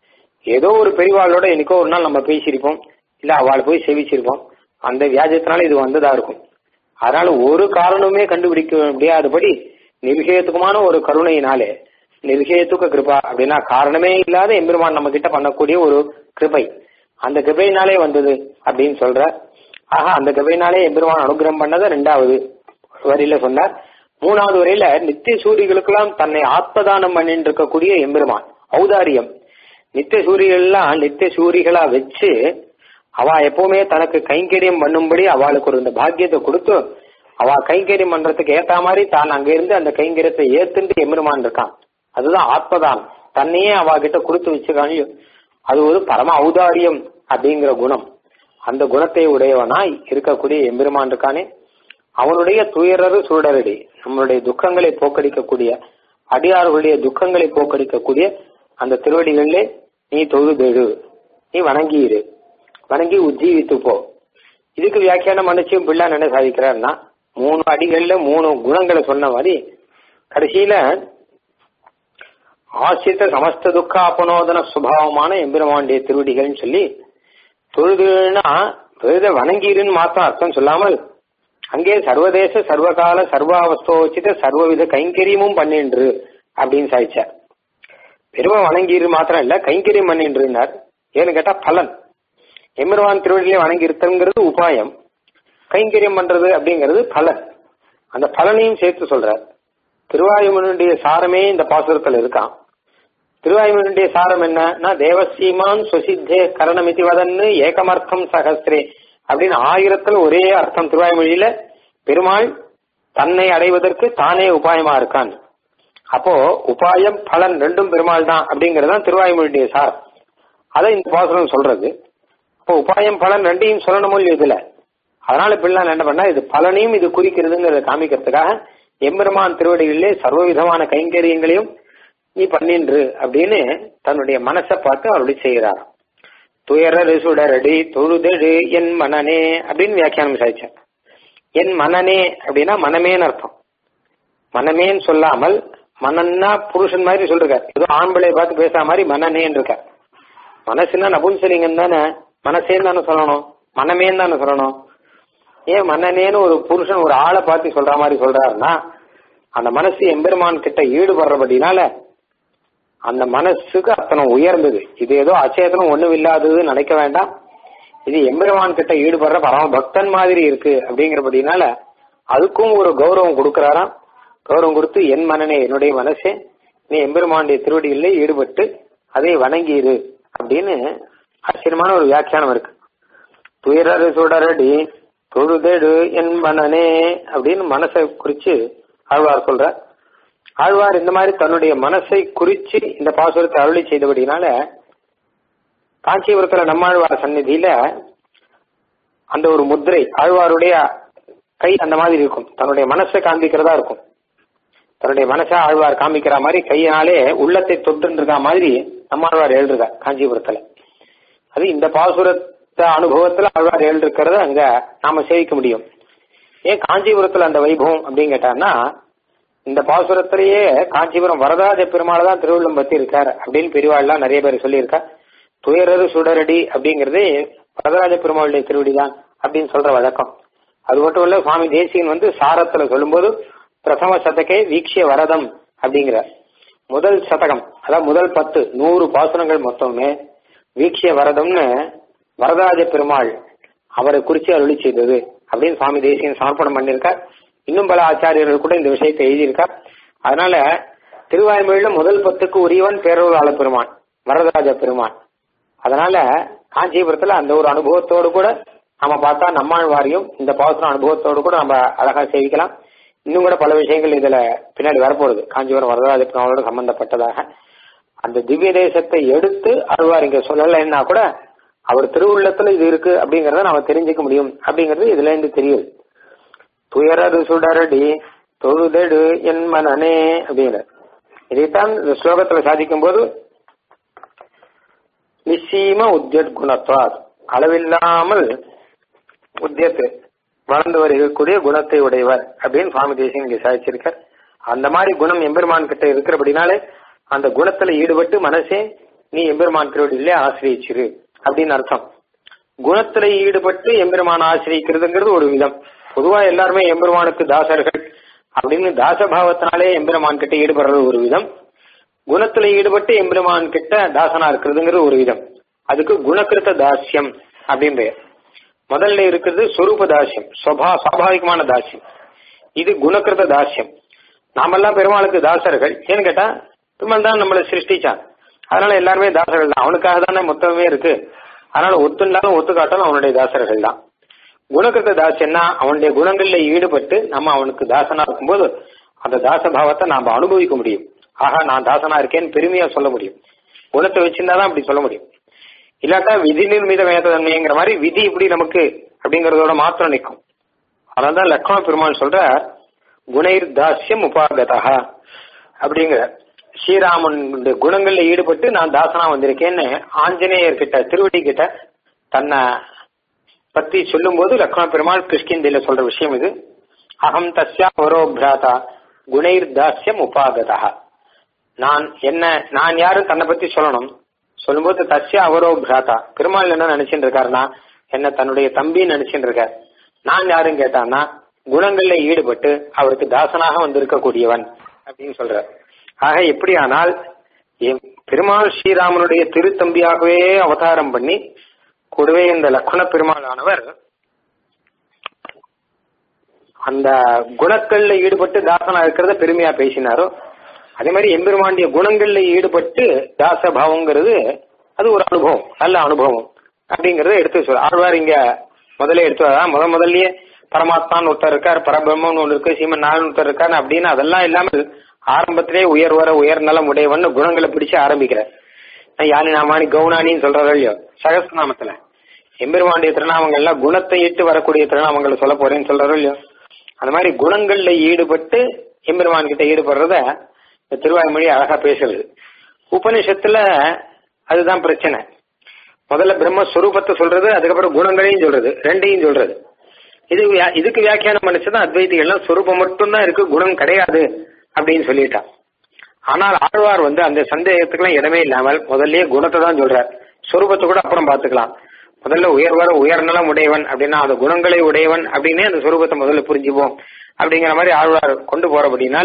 ஏதோ ஒரு பெரியவாளோட என்னைக்கோ ஒரு நாள் நம்ம பேசியிருப்போம் இல்ல அவளை போய் செவிச்சிருப்போம் அந்த வியாஜத்தினால இது வந்ததா இருக்கும் அதனால ஒரு காரணமே கண்டுபிடிக்க முடியாதபடி நிர்கேத்துக்குமான ஒரு கருணையினாலே நிர்கேத்துக்க கிருபா அப்படின்னா காரணமே இல்லாத எம்பெருமான் நம்ம கிட்ட பண்ணக்கூடிய ஒரு கிருபை அந்த கிருபையினாலே வந்தது அப்படின்னு சொல்ற ஆஹா அந்த கிருபையினாலே எம்பெருமான் அனுகிரகம் பண்ணதை ரெண்டாவது வரியில சொன்னார் மூணாவது வரையில நித்திய சூரிகளுக்கெல்லாம் தன்னை ஆத்மதானம் பண்ணிட்டு இருக்கக்கூடிய எம்பெருமான் ஔதாரியம் நித்திய சூரியெல்லாம் நித்திய சூரிகளா வச்சு அவ எப்பவுமே தனக்கு கைங்கரியம் பண்ணும்படி அவளுக்கு ஒரு இந்த பாக்கியத்தை கொடுத்து அவ கைங்கரியம் பண்றதுக்கு ஏத்த மாதிரி தான் அங்க இருந்து அந்த கைங்கரியத்தை ஏத்துட்டு எம்பெருமான் இருக்கான் அதுதான் ஆத்மதானம் தன்னையே அவ கிட்ட கொடுத்து வச்சிருக்காங்க அது ஒரு பரம ஔதாரியம் அப்படிங்கிற குணம் அந்த குணத்தை உடையவனாய் இருக்கக்கூடிய எம்பெருமான் இருக்கானே அவனுடைய துயரறு சூடரடி நம்மளுடைய துக்கங்களை போக்கடிக்கக்கூடிய அடியார்களுடைய துக்கங்களை போக்கடிக்கக்கூடிய அந்த திருவடிகளிலே நீ தொழுதெழு நீ வணங்கியிரு வணங்கி உஜ்ஜீவித்து போ இதுக்கு வியாக்கியானம் மன்னிச்சும் பிள்ளை என்ன சாதிக்கிறார்னா மூணு அடிகள்ல மூணு குணங்களை சொன்ன மாதிரி கடைசியில ஆசிரித்த சமஸ்த துக்க அபனோதன சுபாவமான எம்பெருமானுடைய திருவடிகள்னு சொல்லி தொழுதுன்னா விருத வணங்கிருன்னு மாத்திரம் அர்த்தம் சொல்லாமல் அங்கே சர்வதேச சர்வகால சர்வாவஸ்தோச்சித சர்வவித கைங்கரியமும் பண்ணின்று அப்படின்னு சாதிச்சார் பெருமை வணங்கிரு மாத்திரம் இல்ல கைங்கரியம் பண்ணின்றுனார் ஏன்னு கேட்டா பலன் எம்பெருமான் திருவடியிலே வணங்கி இருத்தங்கிறது உபாயம் கைங்கரியம் பண்றது அப்படிங்கிறது பலன் அந்த பலனையும் சேர்த்து சொல்றார் திருவாயுமனுடைய சாரமே இந்த பாசுரத்துல இருக்கான் திருவாய்மொழியுடைய சாரம் என்னன்னா தேவசீமான் சுசித்தே கரணமிதி வதன்னு ஏகமர்த்தம் சகஸ்திரே அப்படின்னு ஆயிரத்துல ஒரே அர்த்தம் திருவாய்மொழியில பெருமாள் தன்னை அடைவதற்கு தானே உபாயமா இருக்கான் அப்போ உபாயம் பலன் ரெண்டும் பெருமாள் தான் அப்படிங்கறது தான் திருவாய்மொழியுடைய சாரம் அதை இந்த பாசுரம் சொல்றது அப்போ உபாயம் பலன் ரெண்டையும் சொல்லணும் இல்லையா இதுல அதனால பிள்ளான் என்ன பண்ணா இது பலனையும் இது குறிக்கிறதுங்கிறத காமிக்கிறதுக்காக எம்பெருமான் திருவடிகளிலே சர்வவிதமான கைங்கரியங்களையும் நீ பண்ணின்று அப்படின்னு தன்னுடைய மனசை பார்த்து அவருடைய செய்கிறார் துயரரு சுடரடி தொழுதெழு என் மனனே அப்படின்னு வியாக்கியானம் சாதிச்சார் என் மனனே அப்படின்னா மனமேன்னு அர்த்தம் மனமேன்னு சொல்லாமல் மனன்னா புருஷன் மாதிரி சொல்றார் ஏதோ ஆண்பிள்ளைய பார்த்து பேசுற மாதிரி மனநேன்னு இருக்கார் மனசுன்னா நபுன்சலிங்கம் தானே மனசேன்னு தானே சொல்லணும் மனமேன்னு தானே சொல்லணும் ஏன் மன்னனேன்னு ஒரு புருஷன் ஒரு ஆளை பார்த்து சொல்ற மாதிரி சொல்றாருன்னா அந்த மனசு எம்பெருமான் கிட்ட ஈடுபடுறபடினால அந்த மனசுக்கு அத்தனை உயர்ந்தது இது ஏதோ அச்சேதனம் ஒண்ணும் இல்லாதது நினைக்க வேண்டாம் இது எம்பெருமான் கிட்ட ஈடுபடுற பரம பக்தன் மாதிரி இருக்கு அப்படிங்கிறபடினால அதுக்கும் ஒரு கௌரவம் கொடுக்கறாராம் கௌரவம் கொடுத்து என் மனனே என்னுடைய மனசே நீ எம்பெருமானுடைய திருவடியிலே ஈடுபட்டு அதை வணங்கியிரு அப்படின்னு ஆச்சரியமான ஒரு வியாக்கியானம் இருக்கு துயரரு சுடரடி தொழுதெடு என் மனனே அப்படின்னு மனசை குறிச்சு ஆழ்வார் சொல்ற ஆழ்வார் இந்த மாதிரி தன்னுடைய மனசை குறிச்சு இந்த பாசுரத்தை அருளி செய்தபடினால காஞ்சிபுரத்துல நம்மாழ்வார் சந்நிதியில அந்த ஒரு முத்திரை ஆழ்வாருடைய கை அந்த மாதிரி இருக்கும் தன்னுடைய மனசை காண்பிக்கிறதா இருக்கும் தன்னுடைய மனசை ஆழ்வார் காமிக்கிற மாதிரி கையினாலே உள்ளத்தை தொட்டு இருக்கா மாதிரி நம்மாழ்வார் எழுதுறா காஞ்சிபுரத்துல அது இந்த பாசுரத்த அனுபவத்துல ஆழ்வார் எழுதிருக்கிறத அங்க நாம சேவிக்க முடியும் ஏன் காஞ்சிபுரத்துல அந்த வைபவம் அப்படின்னு கேட்டான்னா இந்த பாசுரத்திலேயே காஞ்சிபுரம் வரதராஜ பெருமாள் தான் திருவள்ளம் பத்தி இருக்கார் அப்படின்னு பெரியவாள்லாம் நிறைய பேர் சொல்லியிருக்கா துயரரு சுடரடி அப்படிங்கறது வரதராஜ பெருமாளுடைய திருவடி தான் அப்படின்னு சொல்ற வழக்கம் அது மட்டும் இல்ல சுவாமி தேசியன் வந்து சாரத்துல சொல்லும்போது பிரதம சதகே வீக்ஷிய வரதம் அப்படிங்கிற முதல் சதகம் அதாவது முதல் பத்து நூறு பாசுரங்கள் மொத்தமே வீக்ஷிய வரதம்னு வரதராஜ பெருமாள் அவரை குறிச்சு அருளி செய்தது அப்படின்னு சுவாமி தேசியன் சமர்ப்பணம் பண்ணியிருக்கார் இன்னும் பல ஆச்சாரியர்கள் கூட இந்த விஷயத்தை எழுதியிருக்கார் அதனால திருவாய்மொழியில முதல் பத்துக்கு உரியவன் பேரூராள பெருமான் வரதராஜ பெருமான் அதனால காஞ்சிபுரத்துல அந்த ஒரு அனுபவத்தோடு கூட நம்ம பார்த்தா நம்மாழ்வாரியும் இந்த பாசுரம் அனுபவத்தோடு கூட நம்ம அழகா சேவிக்கலாம் இன்னும் கூட பல விஷயங்கள் இதுல பின்னாடி வரப்போகுது காஞ்சிபுரம் வரதராஜ பெருமாளோட சம்பந்தப்பட்டதாக அந்த திவ்ய தேசத்தை எடுத்து அழ்வார் இங்க சொல்லலைன்னா கூட அவர் திருவுள்ளத்துல இது இருக்கு அப்படிங்கறத நாம தெரிஞ்சுக்க முடியும் அப்படிங்கறது இதுல இருந்து தெரியுது துயரது சுடரடி தொழுதெடு என் மனனே அப்படிங்கிற இதைத்தான் இந்த ஸ்லோகத்துல சாதிக்கும் போது நிச்சயமா உத்தியத் குணத்வாத் அளவில்லாமல் உத்தியத்து வளர்ந்து வருகக்கூடிய குணத்தை உடையவர் அப்படின்னு சுவாமி தேசியம் இங்க சாதிச்சிருக்கார் அந்த மாதிரி குணம் எம்பெருமான் கிட்ட இருக்கிறபடினாலே அந்த குணத்துல ஈடுபட்டு மனசே நீ எம்பெருமான் திருவடியிலே ஆசிரியிச்சிரு அப்படின்னு அர்த்தம் குணத்துல ஈடுபட்டு எம்பெருமான் ஆசிரியிக்கிறதுங்கிறது ஒரு விதம் பொதுவா எல்லாருமே எம்பெருமானுக்கு தாசர்கள் அப்படின்னு தாசபாவத்தினாலே எம்பெருமான் கிட்ட ஈடுபடுறது ஒரு விதம் குணத்துல ஈடுபட்டு எம்பெருமான் கிட்ட தாசனா இருக்கிறதுங்கிறது ஒரு விதம் அதுக்கு குணகிருத்த தாசியம் அப்படின்னு பெயர் முதல்ல இருக்கிறது சொரூப தாசியம் சுவா சுவாபாவிகமான தாசியம் இது குணகிருத்த தாசியம் நாமெல்லாம் பெருமாளுக்கு தாசர்கள் ஏன்னு கேட்டா பெருமாள் தான் நம்மளை சிருஷ்டிச்சான் அதனால எல்லாருமே தாசர்கள் தான் அவனுக்காக தானே மொத்தமே இருக்கு அதனால ஒத்துண்டாலும் ஒத்துக்காட்டாலும் அவனுடைய தாசர்கள் தான் குணகிருத்த தாசியம்னா அவனுடைய குணங்கள்ல ஈடுபட்டு நம்ம அவனுக்கு தாசனா இருக்கும்போது அந்த தாசபாவத்தை நாம அனுபவிக்க முடியும் ஆஹா நான் தாசனா இருக்கேன்னு பெருமையா சொல்ல முடியும் குணத்தை வச்சிருந்தாதான் அப்படி சொல்ல முடியும் இல்லாட்டா விதி நிர்மித வேதன்மைங்கிற மாதிரி விதி இப்படி நமக்கு அப்படிங்கறதோட மாத்திரம் நிற்கும் அதனால்தான் லக்ஷ்மண பெருமாள் சொல்ற குணைர் தாசியம் உபாகதா அப்படிங்கிற ஸ்ரீராமனுடைய குணங்கள்ல ஈடுபட்டு நான் தாசனா வந்திருக்கேன்னு ஆஞ்சநேயர் கிட்ட திருவடி கிட்ட தன்னை பத்தி சொல்லும் போது லக்ஷ்மண பெருமாள் கிருஷ்கிந்தில சொல்ற விஷயம் இது அகம் தஸ்யா அவரோ பிராதா குணைர் தாசியம் உபாகதா நான் என்ன நான் யாரு தன்னை பத்தி சொல்லணும் சொல்லும்போது தஸ்யா அவரோ பிராதா பெருமாள் என்ன நினைச்சுட்டு இருக்காருன்னா என்ன தன்னுடைய தம்பின்னு நினைச்சுட்டு இருக்கார் நான் யாருன்னு கேட்டான்னா குணங்கள்ல ஈடுபட்டு அவருக்கு தாசனாக வந்திருக்கக்கூடியவன் அப்படின்னு சொல்றார் ஆக எப்படியானால் பெருமாள் ஸ்ரீராமனுடைய திருத்தம்பியாகவே அவதாரம் பண்ணி கூடவே இந்த லக்ஷ்மண பெருமாளானவர் அந்த குணக்கள்ல ஈடுபட்டு தாசனா இருக்கிறத பெருமையா பேசினாரோ அதே மாதிரி எம்பெருமாண்டிய குணங்கள்ல ஈடுபட்டு தாசபாவங்கிறது அது ஒரு அனுபவம் நல்ல அனுபவம் அப்படிங்கறத எடுத்து சொல்ற ஆழ்வார் இங்க முதல்ல எடுத்து வரா முத முதல்லயே பரமாத்மான்னு ஒருத்தர் இருக்கார் பரபிரம்மன் ஒன்று இருக்கு சீமன் நாராயணன் ஒருத்தர் இருக்காரு அப்படின்னு அதெல்லாம் இல்லாமல் ஆரம்பத்திலே உயர் வர உயர் நலம் உடையவன் குணங்களை பிடிச்சு ஆரம்பிக்கிறார் யானி நாமானி கவுனானின்னு சொல்றாரோ இல்லையோ சகஸ்நாமத்துல எம்பெருமாண்டிய திருநாமங்கள்ல குணத்தை இட்டு வரக்கூடிய திருநாமங்களை சொல்ல போறேன்னு சொல்றாரோ இல்லையோ அந்த மாதிரி குணங்கள்ல ஈடுபட்டு எம்பெருமான் கிட்ட ஈடுபடுறத இந்த திருவாய்மொழி அழகா பேசுறது உபனிஷத்துல அதுதான் பிரச்சனை முதல்ல பிரம்மஸ்வரூபத்தை சொல்றது அதுக்கப்புறம் குணங்களையும் சொல்றது ரெண்டையும் சொல்றது இது வியா- இதுக்கு வியாக்கியானம் பண்ணிச்சுதான் அத்வைதிகள்லாம் சொரூபம் மட்டும்தான் இருக்கு குணம் கிடையாது அப்படின்னு சொல்லிட்டான் ஆனால் ஆழ்வார் வந்து அந்த சந்தேகத்துக்குலாம் இடமே இல்லாமல் முதல்லயே குணத்தை தான் சொல்றார் சொரூபத்தை கூட அப்புறம் பார்த்துக்கலாம் முதல்ல உயர்வர உயர்நலம் உடையவன் அப்படின்னா அந்த குணங்களை உடையவன் அப்படின்னே அந்த சொரூபத்தை முதல்ல புரிஞ்சுப்போம் அப்படிங்கிற மாதிரி ஆழ்வார் கொண்டு போறபடினால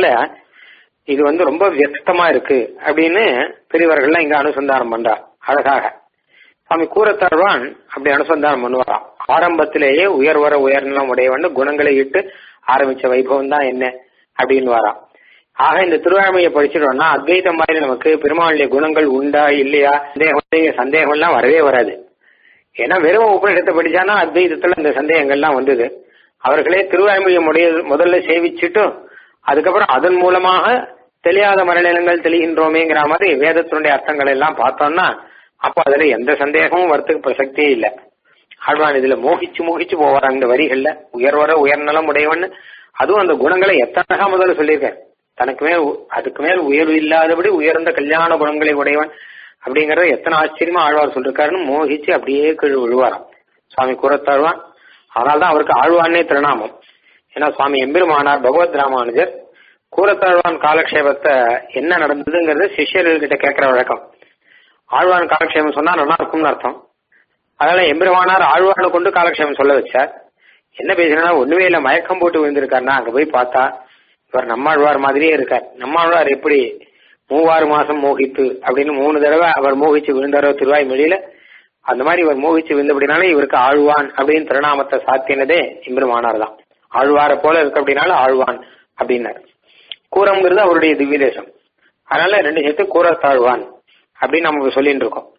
இது வந்து ரொம்ப வியக்தமா இருக்கு அப்படின்னு பெரியவர்கள்லாம் இங்க அனுசந்தானம் பண்றார் அழகாக சுவாமி கூரத்தாழ்வான் அப்படி அனுசந்தானம் பண்ணுவாராம் ஆரம்பத்திலேயே உயர்வர உயர்நலம் உடையவன் குணங்களை இட்டு ஆரம்பிச்ச வைபவம் தான் என்ன அப்படின்னு வாராம் ஆக இந்த திருவாழ்மையை படிச்சிட்டோம்னா அத்வைதம் மாதிரி நமக்கு பெருமாளுடைய குணங்கள் உண்டா இல்லையா சந்தேகம் சந்தேகம் எல்லாம் வரவே வராது ஏன்னா வெறும் உபநிஷத்தை படிச்சானா அத்வைதத்துல இந்த சந்தேகங்கள்லாம் வந்தது அவர்களே திருவாய்மொழியை முடைய முதல்ல சேவிச்சுட்டு அதுக்கப்புறம் அதன் மூலமாக தெரியாத மரநிலங்கள் தெளிகின்றோமேங்கிற மாதிரி வேதத்தினுடைய அர்த்தங்கள் எல்லாம் பார்த்தோம்னா அப்போ அதுல எந்த சந்தேகமும் வரத்துக்கு பிரசக்தியே இல்லை ஆழ்வான் இதுல மோகிச்சு மோகிச்சு போவார் அந்த வரிகள்ல உயர்வர உயர்நலம் உடையவன் அதுவும் அந்த குணங்களை எத்தனை முதல்ல சொல்லியிருக்கார் தனக்கு மேல் உ- அதுக்கு மேல் உயர்வு இல்லாதபடி உயர்ந்த கல்யாண குணங்களை உடையவன் அப்படிங்கறத எத்தனை ஆச்சரியமா ஆழ்வார் சொல்லிருக்காருன்னு மோகிச்சு அப்படியே கீழ் விழுவாராம் சுவாமி கூறத்தாழ்வான் அதனால்தான் அவருக்கு ஆழ்வானே திருநாமம் ஏன்னா சுவாமி எம்பெருமானார் பகவத் ராமானுஜர் கூறத்தாழ்வான் காலக்ஷேபத்தை என்ன நடந்ததுங்கிறது சிஷ்யர்கள்கிட்ட கேட்கிற வழக்கம் ஆழ்வான் காலக்ஷேபம் சொன்னா நல்லா இருக்கும்னு அர்த்தம் அதனால எம்பெருமானார் ஆழ்வானை கொண்டு காலக்ஷேபம் சொல்ல வச்சார் என்ன பேசுனா ஒண்ணுமே இல்ல மயக்கம் போட்டு விழுந்திருக்காருன்னா அங்க போய் பார்த்தா இவர் நம்மாழ்வார் மாதிரியே இருக்கார் நம்மாழ்வார் எப்படி மூவாறு மாசம் மோகித்து அப்படின்னு மூணு தடவை அவர் மோகிச்சு விழுந்தாரோ திருவாய்மொழியில அந்த மாதிரி இவர் மோகிச்சு விழுந்தபடினாலே இவருக்கு ஆழ்வான் அப்படின்னு திருநாமத்தை சாத்தினதே எம்பெருமானார் தான் ஆழ்வாரை போல இருக்கு அப்படின்னால ஆழ்வான் அப்படின்னார் கூரம்ங்கிறது அவருடைய திவ்ய தேசம் அதனால ரெண்டு சேர்த்து கூரத்தாழ்வான் அப்படின்னு நம்ம சொல்லிட்டு இருக்கோம்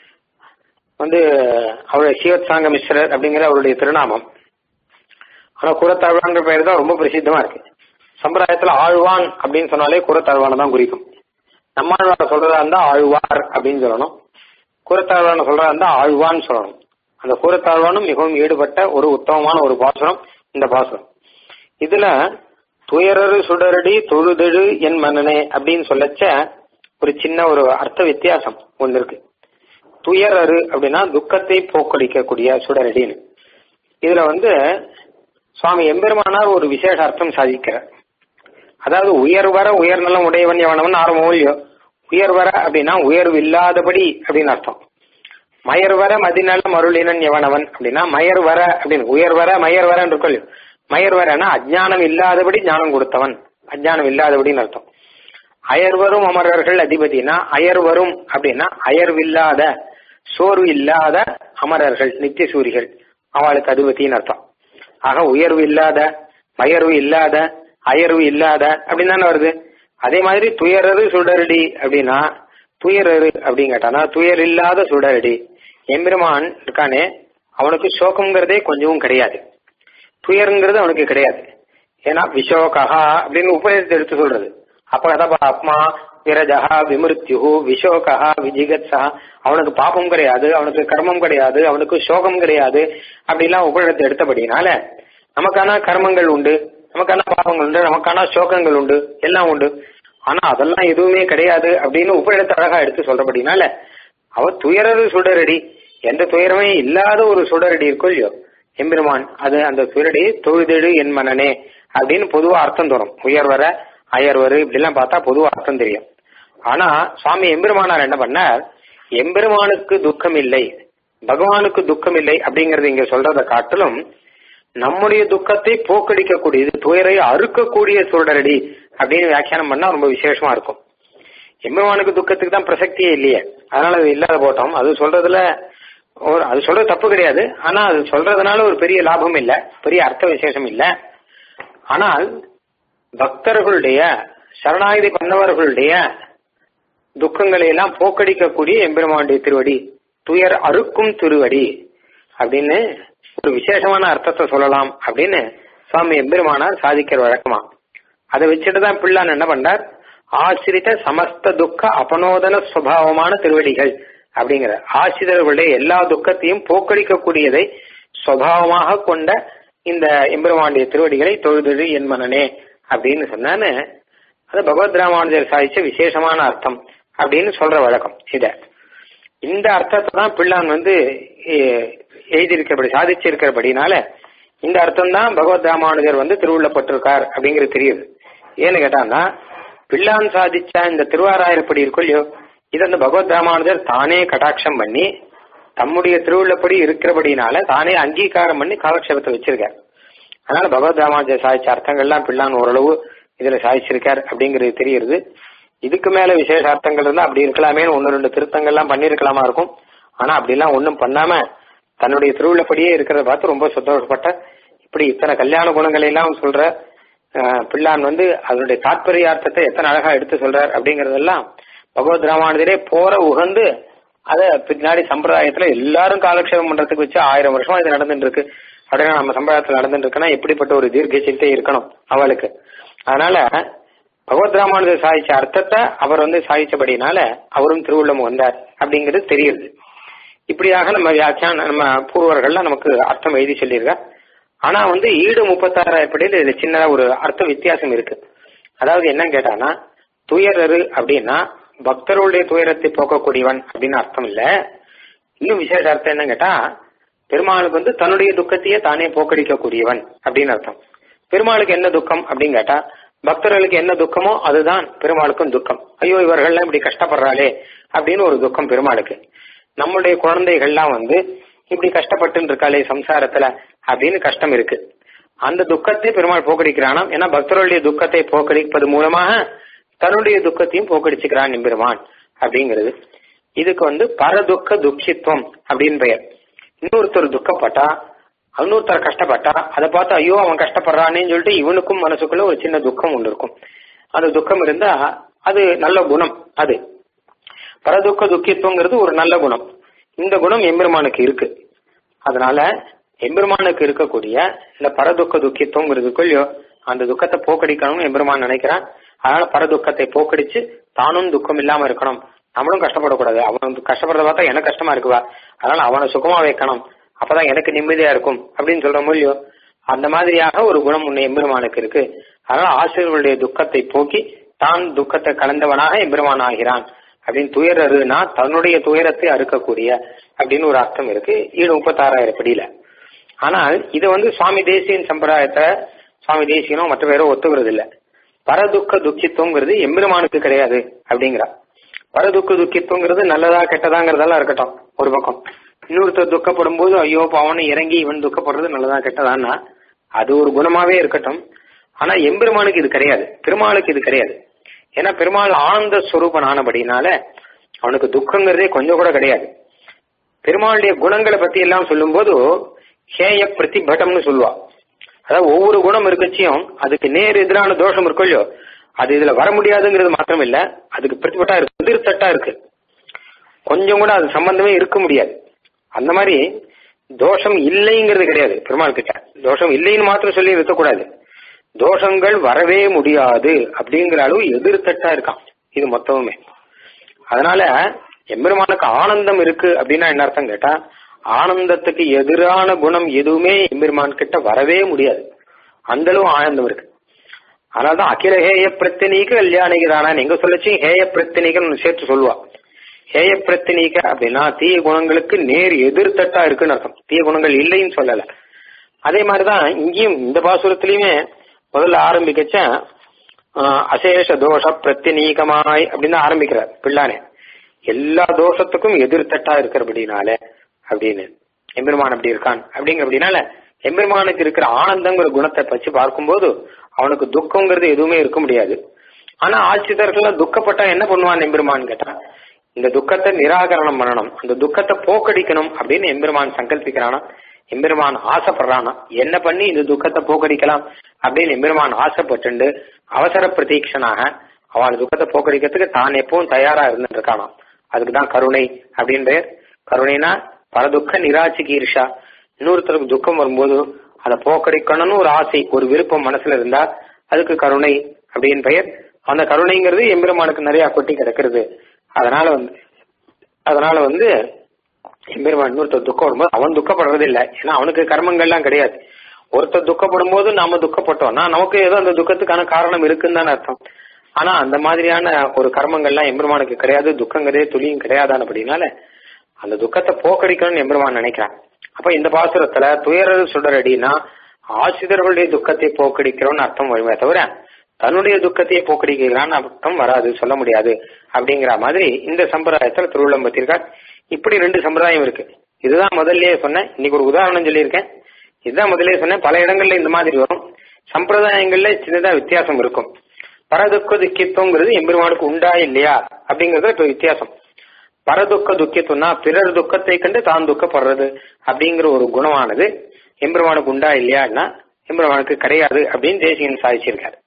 வந்து அவருடைய சிவத்சாங்க மிஸ்ரர் அப்படிங்கிற அவருடைய திருநாமம் ஆனா கூரத்தாழ்வான்ற பெயர் தான் ரொம்ப பிரசித்தமா இருக்கு சம்பிரதாயத்துல ஆழ்வான் அப்படின்னு சொன்னாலே கூரத்தாழ்வான தான் குறிக்கும் நம்மாழ்வார சொல்றதா இருந்தா ஆழ்வார் அப்படின்னு சொல்லணும் கூரத்தாழ்வான சொல்றதா இருந்தா ஆழ்வான் சொல்லணும் அந்த கூரத்தாழ்வானும் மிகவும் ஈடுபட்ட ஒரு உத்தமமான ஒரு பாசுரம் இந்த பாசுரம் இதுல துயரரு சுடரடி தொழுதெழு என் மன்னனே அப்படின்னு சொல்லச்ச ஒரு சின்ன ஒரு அர்த்த வித்தியாசம் ஒன்று இருக்கு துயரரு அப்படின்னா துக்கத்தை போக்கடிக்கக்கூடிய சுடரடின்னு இதுல வந்து சுவாமி எம்பெருமானார் ஒரு விசேஷ அர்த்தம் சாதிக்கிறார் அதாவது உயர்வர உயர்நலம் உடையவன் எவனவன் ஆரம்பம் இல்லையோ உயர்வர அப்படின்னா உயர்வு இல்லாதபடி அப்படின்னு அர்த்தம் மயர்வர மதிநலம் அருளினன் எவனவன் அப்படின்னா மயர்வர அப்படின்னு உயர்வர மயர்வரன்னு இருக்கும் இல்லையோ மயர்வரனா அஜ்ஞானம் இல்லாதபடி ஞானம் கொடுத்தவன் அஜ்ஞானம் இல்லாதபடின்னு அர்த்தம் அயர்வரும் அமரர்கள் அதிபதினா அயர்வரும் அப்படின்னா அயர்வில்லாத சோர்வு இல்லாத அமரர்கள் நித்திய சூரிகள் அவளுக்கு அதிபதின்னு அர்த்தம் ஆக உயர்வு இல்லாத மயர்வு இல்லாத அயர்வு இல்லாத அப்படின்னு தானே வருது அதே மாதிரி துயரரு சுடரடி அப்படின்னா துயரரு அப்படின்னு கேட்டானா துயர் இல்லாத சுடரடி எம்பெருமான் இருக்கானே அவனுக்கு சோகம்ங்கிறதே கொஞ்சமும் கிடையாது துயருங்கிறது அவனுக்கு கிடையாது ஏன்னா விஷோகா அப்படின்னு உபநிஷத்தை எடுத்து சொல்றது அப்பகதப ஆத்மா விரஜகா விமிருத்யு விஷோகா விஜிகத்ஸா அவனுக்கு பாபம் கிடையாது அவனுக்கு கர்மம் கிடையாது அவனுக்கு சோகம் கிடையாது அப்படிலாம் உபநிடத்தை எடுத்தபடினால நமக்கான கர்மங்கள் உண்டு நமக்கான பாவங்கள் உண்டு நமக்கான சோகங்கள் உண்டு எல்லாம் உண்டு ஆனா அதெல்லாம் எதுவுமே கிடையாது அப்படின்னு உபநிடத்தை அழகா எடுத்து சொல்றபடினால அவ துயரது சுடரடி எந்த துயரமே இல்லாத ஒரு சுடரடி இருக்கோ இல்லையோ எம்பெருமான் அது அந்த சுடரடி தொழுதெழு என் மனனே அப்படின்னு பொதுவா அர்த்தம் தோணும் உயர்வர அயர்வரு இப்படிலாம் பார்த்தா பொதுவா அர்த்தம் தெரியும் ஆனா சுவாமி எம்பெருமானார் என்ன பண்ணார் எம்பெருமானுக்கு துக்கம் இல்லை பகவானுக்கு துக்கம் இல்லை அப்படிங்கறது இங்க சொல்றதை காட்டிலும் நம்முடைய துக்கத்தை போக்கடிக்கக்கூடியது துயரை அறுக்கக்கூடிய சுடரடி அப்படின்னு வியாக்கியானம் பண்ணா ரொம்ப விசேஷமா இருக்கும் எம்பெருமானுக்கு துக்கத்துக்கு தான் பிரசக்தியே இல்லையே அதனால அது இல்லாத போட்டோம் அது சொல்றதுல ஒரு அது சொல்றது தப்பு கிடையாது ஆனா அது சொல்றதுனால ஒரு பெரிய லாபம் இல்ல பெரிய அர்த்த விசேஷம் இல்ல ஆனால் பக்தர்களுடைய சரணாகிதி பண்ணவர்களுடைய துக்கங்களை எல்லாம் போக்கடிக்கக்கூடிய எம்பெருமானுடைய திருவடி துயர் அறுக்கும் திருவடி அப்படின்னு ஒரு விசேஷமான அர்த்தத்தை சொல்லலாம் அப்படின்னு சுவாமி எம்பெருமானார் சாதிக்கிற வழக்கமா அதை வச்சுட்டு தான் பிள்ளான் என்ன பண்ணார் ஆசிரித சமஸ்த துக்க அபனோதன சுவாவமான திருவடிகள் அப்படிங்கிற ஆசிரியர்களுடைய எல்லா துக்கத்தையும் போக்கடிக்கக்கூடியதை சுவாவமாக கொண்ட இந்த எம்பெருமானுடைய திருவடிகளை தொழுதழு என் மனனே அப்படின்னு சொன்னான்னு அது பகவத் ராமானுஜர் சாதிச்ச விசேஷமான அர்த்தம் அப்படின்னு சொல்ற வழக்கம் இத இந்த அர்த்தத்தை தான் பிள்ளான் வந்து எழுதியிருக்கிறபடி சாதிச்சிருக்கிறபடினால இந்த அர்த்தம் தான் பகவத் ராமானுஜர் வந்து திருவுள்ளப்பட்டிருக்கார் அப்படிங்கிறது தெரியுது ஏன்னு கேட்டான்னா பிள்ளான் சாதிச்ச இந்த திருவாராயிரப்படி இருக்கும் இல்லையோ இது அந்த பகவத் ராமானுஜர் தானே கட்டாட்சம் பண்ணி தம்முடைய திருவுள்ளப்படி இருக்கிறபடினால தானே அங்கீகாரம் பண்ணி காலக்ஷேபத்தை வச்சிருக்கார் அதனால பகவத் ராமானுஜர் சாதிச்ச அர்த்தங்கள்லாம் பிள்ளான் ஓரளவு இதுல சாதிச்சிருக்கார் அப்படிங்கிறது தெரியுது இதுக்கு மேல விசேஷ அர்த்தங்கள் இருந்தா அப்படி இருக்கலாமே ஒன்னு ரெண்டு திருத்தங்கள்லாம் பண்ணிருக்கலாமா இருக்கும் ஆனா அப்படிலாம் ஒன்றும் பண்ணாம தன்னுடைய திருவிழப்படியே இருக்கிறத பார்த்து ரொம்ப சந்தோஷப்பட்ட இப்படி இத்தனை கல்யாண குணங்களை எல்லாம் சொல்ற பிள்ளான் வந்து அதனுடைய தாற்பயார்த்தத்தை எத்தனை அழகா எடுத்து சொல்றார் அப்படிங்கறதெல்லாம் பகவத் ராமானுஜரே போற உகந்து அத பின்னாடி சம்பிரதாயத்துல எல்லாரும் காலக்ஷேபம் பண்றதுக்கு வச்சு ஆயிரம் வருஷமா இது நடந்துட்டு இருக்கு அப்படின்னா நம்ம சம்பிரதாயத்துல நடந்துட்டு இருக்குன்னா எப்படிப்பட்ட ஒரு தீர்க்க சிந்தை இருக்கணும் அவளுக்கு அதனால பகவத் ராமானுஜர் சாதிச்ச அர்த்தத்தை அவர் வந்து சாதிச்சபடினால அவரும் திருவுள்ளம் வந்தார் அப்படிங்கிறது தெரியுது இப்படியாக நம்ம வியாக்கியான நம்ம பூர்வர்கள்லாம் நமக்கு அர்த்தம் எழுதி சொல்லியிருக்க ஆனா வந்து ஈடு முப்பத்தாறாயிரம் படியில் இதுல சின்னதா ஒரு அர்த்த வித்தியாசம் இருக்கு அதாவது என்ன கேட்டானா துயரரு அப்படின்னா பக்தருடைய துயரத்தை போக்கக்கூடியவன் அப்படின்னு அர்த்தம் இல்ல இன்னும் விசேஷ அர்த்தம் என்ன கேட்டா பெருமாளுக்கு வந்து தன்னுடைய துக்கத்தையே தானே போக்கடிக்கக்கூடியவன் அப்படின்னு அர்த்தம் பெருமாளுக்கு என்ன துக்கம் அப்படின்னு கேட்டா பக்தர்களுக்கு என்ன துக்கமோ அதுதான் பெருமாளுக்கும் துக்கம் ஐயோ இவர்கள்லாம் இப்படி கஷ்டப்படுறாளே அப்படின்னு ஒரு துக்கம் பெருமாளுக்கு நம்முடைய குழந்தைகள்லாம் வந்து இப்படி கஷ்டப்பட்டு இருக்காளே சம்சாரத்துல அப்படின்னு கஷ்டம் இருக்கு அந்த துக்கத்தை பெருமாள் போக்கடிக்கிறானாம் ஏன்னா பக்தர்களுடைய துக்கத்தை போக்கடிப்பது மூலமாக தன்னுடைய துக்கத்தையும் போக்கடிச்சுக்கிறான் பெருமான் அப்படிங்கிறது இதுக்கு வந்து பரதுக்க துக்கித்துவம் அப்படின்னு பெயர் இன்னொருத்தர் துக்கப்பட்டா இன்னொருத்தர் கஷ்டப்பட்டா அதை பார்த்து ஐயோ அவன் கஷ்டப்படுறானேன்னு சொல்லிட்டு இவனுக்கும் மனசுக்குள்ள ஒரு சின்ன துக்கம் ஒன்று இருக்கும் அந்த துக்கம் இருந்தா அது நல்ல குணம் அது பரதுக்க துக்கித்துவங்கிறது ஒரு நல்ல குணம் இந்த குணம் எம்பெருமானுக்கு இருக்கு அதனால எம்பெருமானுக்கு இருக்கக்கூடிய இந்த பரதுக்க துக்கித்துவங்கிறதுக்குள்ளயோ அந்த துக்கத்தை போக்கடிக்கணும்னு எம்பெருமான் நினைக்கிறான் அதனால பரதுக்கத்தை போக்கடிச்சு தானும் துக்கம் இல்லாம இருக்கணும் நம்மளும் கஷ்டப்படக்கூடாது அவன் கஷ்டப்படுறத பார்த்தா எனக்கு கஷ்டமா இருக்குவா அதனால அவனை சுகமா வைக்கணும் அப்பதான் எனக்கு நிம்மதியா இருக்கும் அப்படின்னு சொல்ற இல்லையோ அந்த மாதிரியாக ஒரு குணம் உன்னை எம்பெருமானுக்கு இருக்கு அதனால ஆசிரியர்களுடைய துக்கத்தை போக்கி தான் துக்கத்தை கலந்தவனாக எம்பெருமான் ஆகிறான் அப்படின்னு துயரருனா தன்னுடைய துயரத்தை அறுக்கக்கூடிய அப்படின்னு ஒரு அர்த்தம் இருக்கு ஈடு முப்பத்தாறாயிரம் படியில ஆனால் இது வந்து சுவாமி தேசியன் சம்பிரதாயத்தை சுவாமி தேசியனும் மற்ற பேரும் ஒத்துக்கிறது இல்ல பரதுக்க துக்கித்துவங்கிறது எம்பெருமானுக்கு கிடையாது அப்படிங்கிறா பரதுக்க துக்கித்துவங்கிறது நல்லதா கெட்டதாங்கிறதெல்லாம் இருக்கட்டும் ஒரு பக்கம் இன்னொருத்தர் துக்கப்படும் போது ஐயோ பாவனை இறங்கி இவன் துக்கப்படுறது நல்லதா கெட்டதான்னா அது ஒரு குணமாவே இருக்கட்டும் ஆனா எம்பெருமானுக்கு இது கிடையாது பெருமாளுக்கு இது கிடையாது ஏன்னா பெருமாள் ஆனந்த ஸ்வரூபன் ஆனபடினால அவனுக்கு துக்கங்கிறதே கொஞ்சம் கூட கிடையாது பெருமாளுடைய குணங்களை பத்தி எல்லாம் சொல்லும்போது ஹேய பிரதிபட்டம்னு சொல்லுவா அதாவது ஒவ்வொரு குணம் இருக்கச்சியும் அதுக்கு நேர் எதிரான தோஷம் இருக்கும் இல்லையோ அது இதுல வர முடியாதுங்கிறது மாத்திரம் இல்ல அதுக்கு பிரதிபட்டா இருக்கு எதிர்த்தட்டா இருக்கு கொஞ்சம் கூட அது சம்பந்தமே இருக்க முடியாது அந்த மாதிரி தோஷம் இல்லைங்கிறது கிடையாது பெருமாள் கிட்ட தோஷம் இல்லைன்னு மாத்திரம் சொல்லி இருக்கக்கூடாது தோஷங்கள் வரவே முடியாது அப்படிங்கிற அளவு எதிர்த்தட்டா இருக்கான் இது மொத்தமுமே அதனால எம்பெருமானுக்கு ஆனந்தம் இருக்கு அப்படின்னா என்ன அர்த்தம் கேட்டா ஆனந்தத்துக்கு எதிரான குணம் எதுவுமே எம்பெருமான் கிட்ட வரவே முடியாது அந்த அளவு ஆனந்தம் இருக்கு அதனாலதான் அகில ஹேய பிரத்தினீக கல்யாணிகதானான்னு எங்க சொல்லச்சு ஹேய பிரத்தினீகன்னு சேர்த்து சொல்லுவா ஹேய பிரத்தினீக அப்படின்னா தீய குணங்களுக்கு நேர் எதிர்த்தட்டா இருக்குன்னு அர்த்தம் தீய குணங்கள் இல்லைன்னு சொல்லல அதே மாதிரிதான் இங்கேயும் இந்த பாசுரத்திலயுமே முதல்ல ஆரம்பிக்கச்ச அசேஷ தோஷ பிரத்தினீகமாய் அப்படின்னு ஆரம்பிக்கிறார் பிள்ளானே எல்லா தோஷத்துக்கும் எதிர்த்தட்டா இருக்கிறபடினால அப்படின்னு எம்பெருமான் அப்படி இருக்கான் அப்படிங்கிறபடினால எம்பெருமானுக்கு இருக்கிற ஆனந்தங்கிற குணத்தை பற்றி பார்க்கும்போது அவனுக்கு துக்கங்கிறது எதுவுமே இருக்க முடியாது ஆனா ஆட்சிதர்கள் துக்கப்பட்டா என்ன பண்ணுவான் எம்பெருமான் கேட்டா இந்த துக்கத்தை நிராகரணம் பண்ணணும் அந்த துக்கத்தை போக்கடிக்கணும் அப்படின்னு எம்பெருமான் சங்கல்பிக்கிறானா எம்பெருமான் ஆசைப்படுறானா என்ன பண்ணி இந்த துக்கத்தை போக்கடிக்கலாம் அப்படின்னு எம்பெருமான் ஆசைப்பட்டு அவசர பிரதீட்சனாக அவள் துக்கத்தை போக்கடிக்கிறதுக்கு தான் எப்பவும் தயாரா இருந்துட்டு இருக்கானாம் அதுக்கு தான் கருணை அப்படின்னு பெயர் கருணைனா பரதுக்க நிராட்சிக்கு ஈர்ஷா இன்னொருத்தருக்கு துக்கம் வரும்போது அதை போக்கடிக்கணும்னு ஒரு ஆசை ஒரு விருப்பம் மனசுல இருந்தா அதுக்கு கருணை அப்படின்னு பெயர் அந்த கருணைங்கிறது எம்பெருமானுக்கு நிறைய கொட்டி கிடக்கிறது அதனால வந்து அதனால வந்து எம்பெருமான் இன்னொருத்தர் துக்கம் வரும்போது அவன் துக்கப்படுறது இல்லை ஏன்னா அவனுக்கு கர்மங்கள்லாம் கிடையாது ஒருத்தர் துக்கப்படும் போது நாம துக்கப்பட்டோம்னா நமக்கு ஏதோ அந்த துக்கத்துக்கான காரணம் இருக்குன்னு தானே அர்த்தம் ஆனா அந்த மாதிரியான ஒரு கர்மங்கள்லாம் எம்பெருமானுக்கு கிடையாது துக்கங்கிறதே துளியும் கிடையாதான் அப்படின்னால அந்த துக்கத்தை போக்கடிக்கணும்னு எம்பெருமான் நினைக்கிறான் அப்ப இந்த பாசுரத்துல துயரது சுடரடினா ஆசிரியர்களுடைய துக்கத்தை போக்கடிக்கிறோம்னு அர்த்தம் வருமே தவிர தன்னுடைய துக்கத்தையே போக்கடிக்கிறான்னு அர்த்தம் வராது சொல்ல முடியாது அப்படிங்கிற மாதிரி இந்த சம்பிரதாயத்துல திருவிழம்பத்திருக்கார் இப்படி ரெண்டு சம்பிரதாயம் இருக்கு இதுதான் முதல்லயே சொன்னேன் இன்னைக்கு ஒரு உதாரணம் சொல்லியிருக்கேன் இதுதான் முதல்லயே சொன்னேன் பல இடங்கள்ல இந்த மாதிரி வரும் சம்பிரதாயங்கள்ல சின்னதா வித்தியாசம் இருக்கும் பரதுக்க துக்கித்துவங்கிறது எம்பெருமானுக்கு உண்டா இல்லையா அப்படிங்கறது இப்ப வித்தியாசம் பரதுக்க துக்கித்துவம்னா பிறர் துக்கத்தை கண்டு தான் துக்கப்படுறது அப்படிங்கிற ஒரு குணமானது எம்பெருமானுக்கு உண்டா இல்லையான்னா எம்பெருமானுக்கு கிடையாது அப்படின்னு தேசியன் சாதிச்சிருக்காரு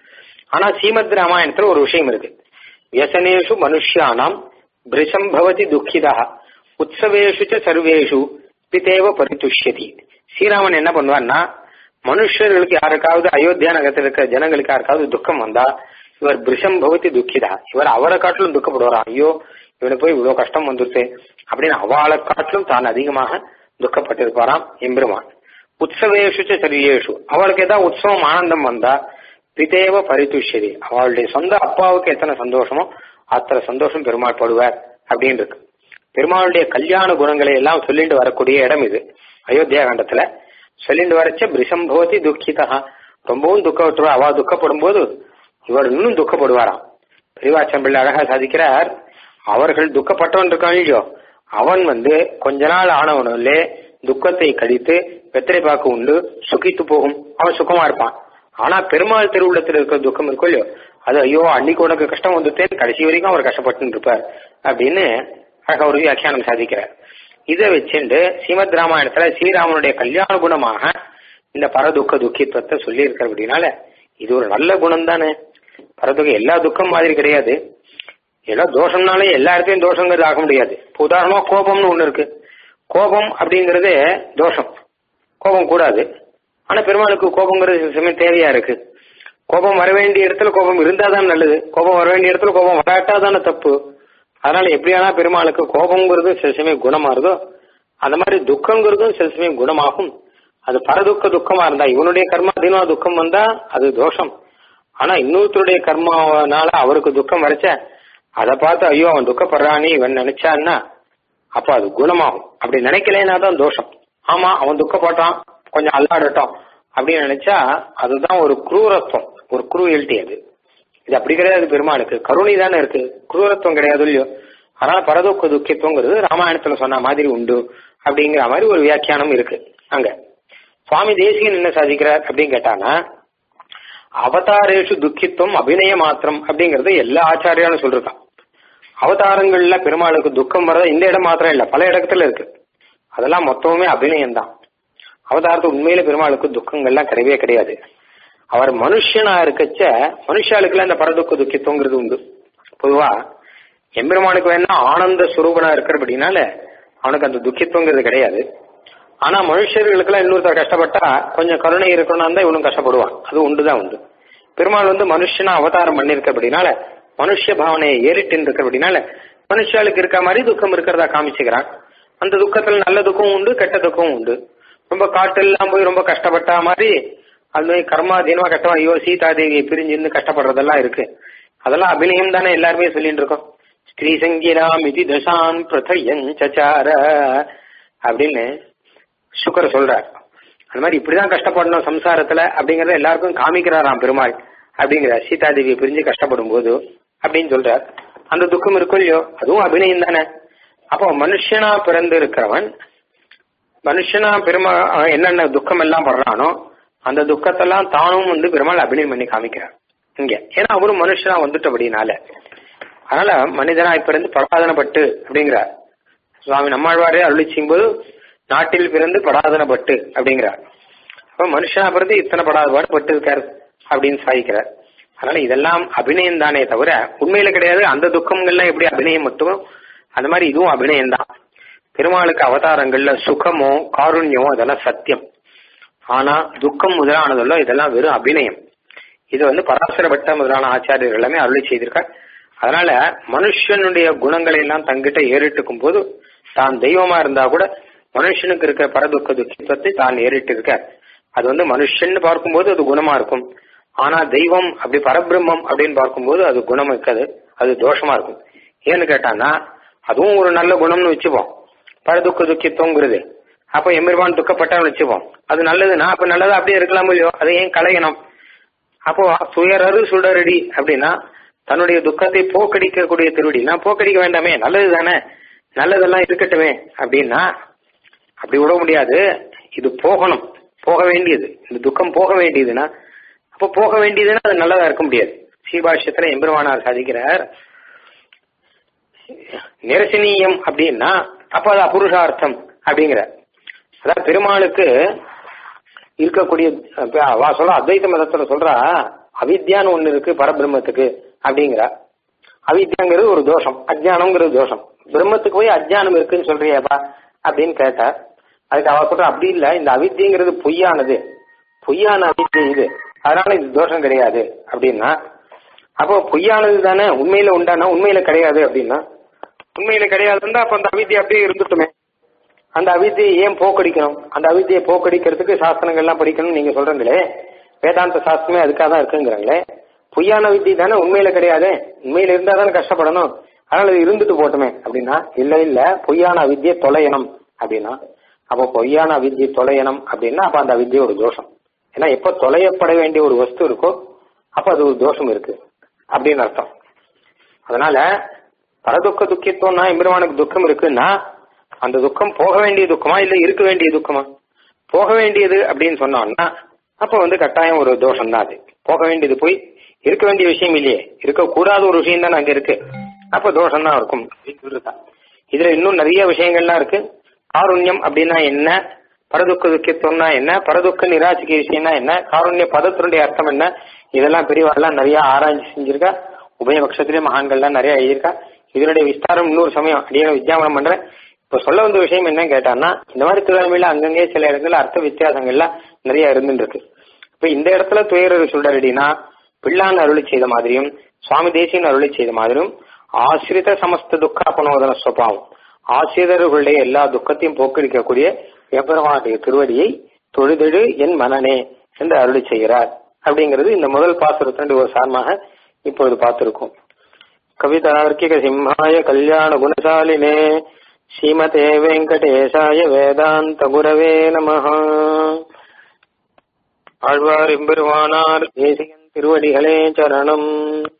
ஆனா ஸ்ரீமத் ராமாயணத்துல ஒரு விஷயம் இருக்கு வியசனேஷு மனுஷியானாம் பிரிஷம் பவதி துக்கிதா உற்சவேஷு ச சர்வேஷு பிதேவ பரிதுஷ்யதி ஸ்ரீராமன் என்ன பண்ணுவார்னா மனுஷர்களுக்கு யாருக்காவது அயோத்தியா நகரத்தில் இருக்கிற ஜனங்களுக்கு யாருக்காவது துக்கம் வந்தா இவர் பிரிஷம் பவதி துக்கிதா இவர் அவரை காட்டிலும் துக்கப்படுவாரா ஐயோ இவனுக்கு போய் இவ்வளவு கஷ்டம் வந்துருச்சு அப்படின்னு அவளை காட்டிலும் தான் அதிகமாக துக்கப்பட்டிருப்பாராம் எம்பெருமான் உற்சவேஷு சரியேஷு அவளுக்கு ஏதாவது உற்சவம் ஆனந்தம் வந்தா பிதேவ பரிதுஷ்யதி அவளுடைய சொந்த அப்பாவுக்கு எத்தனை சந்தோஷமோ அத்தனை சந்தோஷம் பெருமாள் படுவார் அப்படின்னு இருக்கு பெருமாளுடைய கல்யாண குணங்களை எல்லாம் சொல்லிட்டு வரக்கூடிய இடம் இது அயோத்தியா கண்டத்துல சொல்லிட்டு வரச்ச பிரிசம்போதி துக்கிதா ரொம்பவும் துக்கப்பட்டுவா அவ துக்கப்படும் போது இவர் இன்னும் துக்கப்படுவாராம் பெரியவாச்சம் பிள்ளை அழகா சாதிக்கிறார் அவர்கள் துக்கப்பட்டவன் இருக்கான் இல்லையோ அவன் வந்து கொஞ்ச நாள் ஆனவனிலே துக்கத்தை கழித்து வெத்தலை பாக்கு உண்டு சுகித்து போகும் அவன் சுகமா இருப்பான் ஆனா பெருமாள் திருவுள்ளத்தில் இருக்கிற துக்கம் இருக்கும் இல்லையோ அது ஐயோ அன்னைக்கு உனக்கு கஷ்டம் வந்துட்டேன் கடைசி வரைக்கும் அவர் கஷ்டப்பட்டு இருப்பார் அப்படின்னு அழகா ஒரு வியாக்கியானம் சாதிக்கிறார் இதை வச்சுட்டு ஸ்ரீமத் ராமாயணத்துல ஸ்ரீராமனுடைய கல்யாண குணமாக இந்த பரதுக்க துக்கித்துவத்தை சொல்லி இருக்கிறபடினால இது ஒரு நல்ல குணம் தானே பரதுக்கம் எல்லா துக்கம் மாதிரி கிடையாது எல்லா தோஷம்னாலே எல்லா இடத்தையும் தோஷங்கிறது ஆக முடியாது இப்போ உதாரணமா கோபம்னு ஒண்ணு இருக்கு கோபம் அப்படிங்கறது தோஷம் கோபம் கூடாது ஆனா பெருமாளுக்கு கோபங்கிறது சில சமயம் தேவையா இருக்கு கோபம் வர வேண்டிய இடத்துல கோபம் இருந்தாதான் நல்லது கோபம் வர வேண்டிய இடத்துல கோபம் வராட்டாதானே தப்பு அதனால எப்படியானா பெருமாளுக்கு கோபங்கிறது சில சமயம் குணமாறுதோ அந்த மாதிரி துக்கங்கிறதும் சில சமயம் குணமாகும் அது பரதுக்க துக்கமா இருந்தா இவனுடைய கர்மாதீனமா துக்கம் வந்தா அது தோஷம் ஆனா இன்னொருத்தருடைய கர்மாவனால அவருக்கு துக்கம் வரைச்ச அதை பார்த்து ஐயோ அவன் துக்கப்படுறான்னு இவன் நினைச்சான்னா அப்ப அது குணமாகும் அப்படி நினைக்கலைன்னா தான் தோஷம் ஆமா அவன் துக்கப்பட்டான் கொஞ்சம் அல்லாடட்டும் அப்படின்னு நினைச்சா அதுதான் ஒரு குரூரத்துவம் ஒரு குரூயல்ட்டி அது இது அப்படி கிடையாது பெருமாளுக்கு கருணை தானே இருக்கு குரூரத்துவம் கிடையாது இல்லையோ அதனால பரதுக்க துக்கியத்துவங்கிறது ராமாயணத்துல சொன்ன மாதிரி உண்டு அப்படிங்கிற மாதிரி ஒரு வியாக்கியானம் இருக்கு அங்க சுவாமி தேசிகன் என்ன சாதிக்கிறார் அப்படின்னு கேட்டானா அவதாரேஷு துக்கித்துவம் அபிநய மாத்திரம் அப்படிங்கறது எல்லா ஆச்சாரியாலும் சொல்றான் அவதாரங்கள்ல பெருமாளுக்கு துக்கம் வர்றது இந்த இடம் மாத்திரம் இல்ல பல இடத்துல இருக்கு அதெல்லாம் மொத்தமுமே அபிநயம் தான் அவதாரத்து உண்மையில பெருமாளுக்கு துக்கங்கள்லாம் கிடையவே கிடையாது அவர் மனுஷனா இருக்கச்ச மனுஷாளுக்குலாம் இந்த பரதுக்க துக்கித்துவங்கிறது உண்டு பொதுவா எம்பெருமானுக்கு வேணா ஆனந்த சுரூபனா இருக்கிறபடினால அவனுக்கு அந்த துக்கித்துவங்கிறது கிடையாது ஆனா மனுஷர்களுக்கெல்லாம் இன்னொருத்தர் கஷ்டப்பட்டா கொஞ்சம் கருணை இருக்கணும்னா தான் இவனும் கஷ்டப்படுவான் அது உண்டுதான் உண்டு பெருமாள் வந்து மனுஷனா அவதாரம் பண்ணிருக்க அப்படின்னால மனுஷ பாவனையை ஏறிட்டு இருக்கிறபடினால மனுஷாளுக்கு இருக்க மாதிரி துக்கம் இருக்கிறதா காமிச்சுக்கிறான் அந்த துக்கத்துல நல்ல துக்கம் உண்டு கெட்ட துக்கம் உண்டு ரொம்ப காட்டெல்லாம் போய் ரொம்ப கஷ்டப்பட்ட மாதிரி அது மாதிரி கர்மாதீனமா கஷ்டமா ஐயோ சீதா தேவியை பிரிஞ்சிருந்து கஷ்டப்படுறதெல்லாம் இருக்கு அதெல்லாம் அபிநயம் தானே எல்லாருமே சொல்லிட்டு இருக்கோம் ஸ்திரீ சங்கீராம் இது தசான் பிரதயஞ்சார அப்படின்னு சுக்கர் சொல்றார் அந்த மாதிரி இப்படிதான் கஷ்டப்படணும் சம்சாரத்துல அப்படிங்கறத எல்லாருக்கும் காமிக்கிறாராம் பெருமாள் அப்படிங்கிறார் சீதா தேவியை பிரிஞ்சு கஷ்டப்படும் போது அப்படின்னு சொல்றார் அந்த துக்கம் இருக்கும் இல்லையோ அதுவும் அபிநயம் தானே அப்போ மனுஷனா பிறந்து இருக்கிறவன் மனுஷனா பெருமா என்னென்ன துக்கம் எல்லாம் படுறானோ அந்த துக்கத்தெல்லாம் தானும் வந்து பெருமாள் அபிநயம் பண்ணி காமிக்கிறார் இங்க ஏன்னா அவரும் மனுஷனா வந்துட்டபடினால அதனால மனிதனாய் பிறந்து படாதனப்பட்டு அப்படிங்கிறார் சுவாமி நம்மாழ்வாரே அருளி செய்யும்போது நாட்டில் பிறந்து படாதனப்பட்டு அப்படிங்கிறார் அப்ப மனுஷனா பிறந்து இத்தனை படாத பட்டு இருக்காரு அப்படின்னு சாதிக்கிறார் அதனால இதெல்லாம் அபிநயம் தானே தவிர உண்மையில கிடையாது அந்த துக்கங்கள்லாம் எப்படி அபிநயம் மட்டும் அந்த மாதிரி இதுவும் அபிநயம் தான் பெருமாளுக்கு அவதாரங்கள்ல சுகமோ காருண்யமோ அதெல்லாம் சத்தியம் ஆனா துக்கம் முதலானதெல்லாம் இதெல்லாம் வெறும் அபிநயம் இது வந்து பராசர பட்ட முதலான ஆச்சாரியர்கள் எல்லாமே அருளை செய்திருக்கார் அதனால மனுஷனுடைய குணங்களை எல்லாம் தங்கிட்ட ஏறிட்டுக்கும் போது தான் தெய்வமா இருந்தா கூட மனுஷனுக்கு இருக்க பரதுக்க துக்கத்தை தான் ஏறிட்டு இருக்க அது வந்து மனுஷன் பார்க்கும்போது அது குணமா இருக்கும் ஆனா தெய்வம் அப்படி பரபிரம்மம் அப்படின்னு பார்க்கும்போது அது குணம் இருக்காது அது தோஷமா இருக்கும் ஏன்னு கேட்டான்னா அதுவும் ஒரு நல்ல குணம்னு வச்சுப்போம் பரதுக்க துக்கித்துவங்கிறது அப்ப எம்பெருமான் துக்கப்பட்டவன் வச்சுப்போம் அது நல்லதுன்னா அப்ப நல்லதா அப்படியே இருக்கலாம் இல்லையோ அதை ஏன் களையணும் அப்போ சுயரரு சுடரடி அப்படின்னா தன்னுடைய துக்கத்தை போக்கடிக்கக்கூடிய திருவடி நான் போக்கடிக்க வேண்டாமே நல்லது தானே நல்லதெல்லாம் இருக்கட்டுமே அப்படின்னா அப்படி விட முடியாது இது போகணும் போக வேண்டியது இந்த துக்கம் போக வேண்டியதுன்னா அப்போ போக வேண்டியதுன்னா அது நல்லதா இருக்க முடியாது ஸ்ரீபாஷ்யத்துல எம்பெருமானார் சாதிக்கிறார் நிரசனீயம் அப்படின்னா அப்ப அது அபுருஷார்த்தம் அப்படிங்கிற அதாவது பெருமாளுக்கு இருக்கக்கூடிய வா சொல்ற அத்வைத மதத்துல சொல்றா அவித்யான்னு ஒண்ணு இருக்கு பரபிரம்மத்துக்கு அப்படிங்கிற அவித்யாங்கிறது ஒரு தோஷம் அஜ்ஞானம்ங்கிறது தோஷம் பிரம்மத்துக்கு போய் அஜ்ஞானம் இருக்குன்னு சொல்றியாப்பா அப்படின்னு கேட்டார் அதுக்கு அவ சொல்ற அப்படி இல்ல இந்த அவித்தியங்கிறது பொய்யானது பொய்யான அவித்தியை இது அதனால இது தோஷம் கிடையாது அப்படின்னா அப்போ பொய்யானது தானே உண்மையில உண்டானா உண்மையில கிடையாது அப்படின்னா உண்மையில கிடையாதுன்னா அப்ப அந்த அவித்தியை அப்படியே இருந்துட்டுமே அந்த அவித்தியை ஏன் போக்கடிக்கணும் அந்த அவித்தியை போக்கடிக்கிறதுக்கு சாஸ்திரங்கள்லாம் படிக்கணும்னு நீங்க சொல்றீங்களே வேதாந்த சாஸ்திரமே அதுக்காக தான் இருக்குங்கிறாங்களே பொய்யான வித்தி தானே உண்மையில கிடையாது உண்மையில இருந்தா தானே கஷ்டப்படணும் அதனால இது இருந்துட்டு போட்டுமே அப்படின்னா இல்ல இல்ல பொய்யான அவித்தியை தொலையணும் அப்படின்னா அப்போ பொய்யான அவித்தியை தொலையணும் அப்படின்னா அப்ப அந்த அவித்தியை ஒரு தோஷம் ஏன்னா எப்ப தொலையப்பட வேண்டிய ஒரு வஸ்து இருக்கோ அப்ப அது ஒரு தோஷம் இருக்கு அப்படின்னு அர்த்தம் அதனால பரதுக்க துக்கியத்துவம்னா எம்பெருமானுக்கு துக்கம் இருக்குன்னா அந்த துக்கம் போக வேண்டிய துக்கமா இல்ல இருக்க வேண்டிய துக்கமா போக வேண்டியது அப்படின்னு சொன்னோம்னா அப்ப வந்து கட்டாயம் ஒரு தோஷம் தான் அது போக வேண்டியது போய் இருக்க வேண்டிய விஷயம் இல்லையே இருக்கக்கூடாத ஒரு விஷயம் தானே அங்க இருக்கு அப்ப தோஷம் தான் இருக்கும் அப்படின்னு சொல்லிருக்கான் இதுல இன்னும் நிறைய விஷயங்கள்லாம் இருக்கு காருண்யம் அப்படின்னா என்ன பரதுக்க துக்கியத்துவம்னா என்ன பரதுக்க நிராசிக்க விஷயம்னா என்ன காருண்ய பதத்தினுடைய அர்த்தம் என்ன இதெல்லாம் பெரியவாள்லாம் நிறைய ஆராய்ச்சி செஞ்சிருக்கா உபயபக்ஷத்திலே மகான்கள்லாம் நிறைய எழுதியிருக்கா இதனுடைய விஸ்தாரம் இன்னொரு சமயம் அடியான வித்யாபனம் பண்றேன் இப்ப சொல்ல வந்த விஷயம் என்னன்னு கேட்டான்னா இந்த மாதிரி திருவிழாமையில அங்கங்கே சில இடங்கள்ல அர்த்த வித்தியாசங்கள்லாம் நிறைய இருந்துட்டு இருக்கு இப்ப இந்த இடத்துல துயரர் சொல்றடினா பிள்ளான் அருளி செய்த மாதிரியும் சுவாமி தேசியன் அருளி செய்த மாதிரியும் ஆசிரித சமஸ்த துக்க அபனோதன சுவாவம் ஆசிரியர்களுடைய எல்லா துக்கத்தையும் போக்கடிக்கக்கூடிய எம்பெருமானுடைய திருவடியை தொழுதெழு என் மனனே என்று அருளி செய்கிறார் அப்படிங்கிறது இந்த முதல் பாசுரத்தினுடைய ஒரு சாரமாக இப்பொழுது பார்த்திருக்கோம் கவிதார்க்கிக சிம்ஹாய கல்யாண குணசாலினே ஸ்ரீமதே வெங்கடேசாய வேதாந்த குரவே நம ஆழ்வார் எம்பெருமானார் தேசியன் திருவடிகளே சரணம்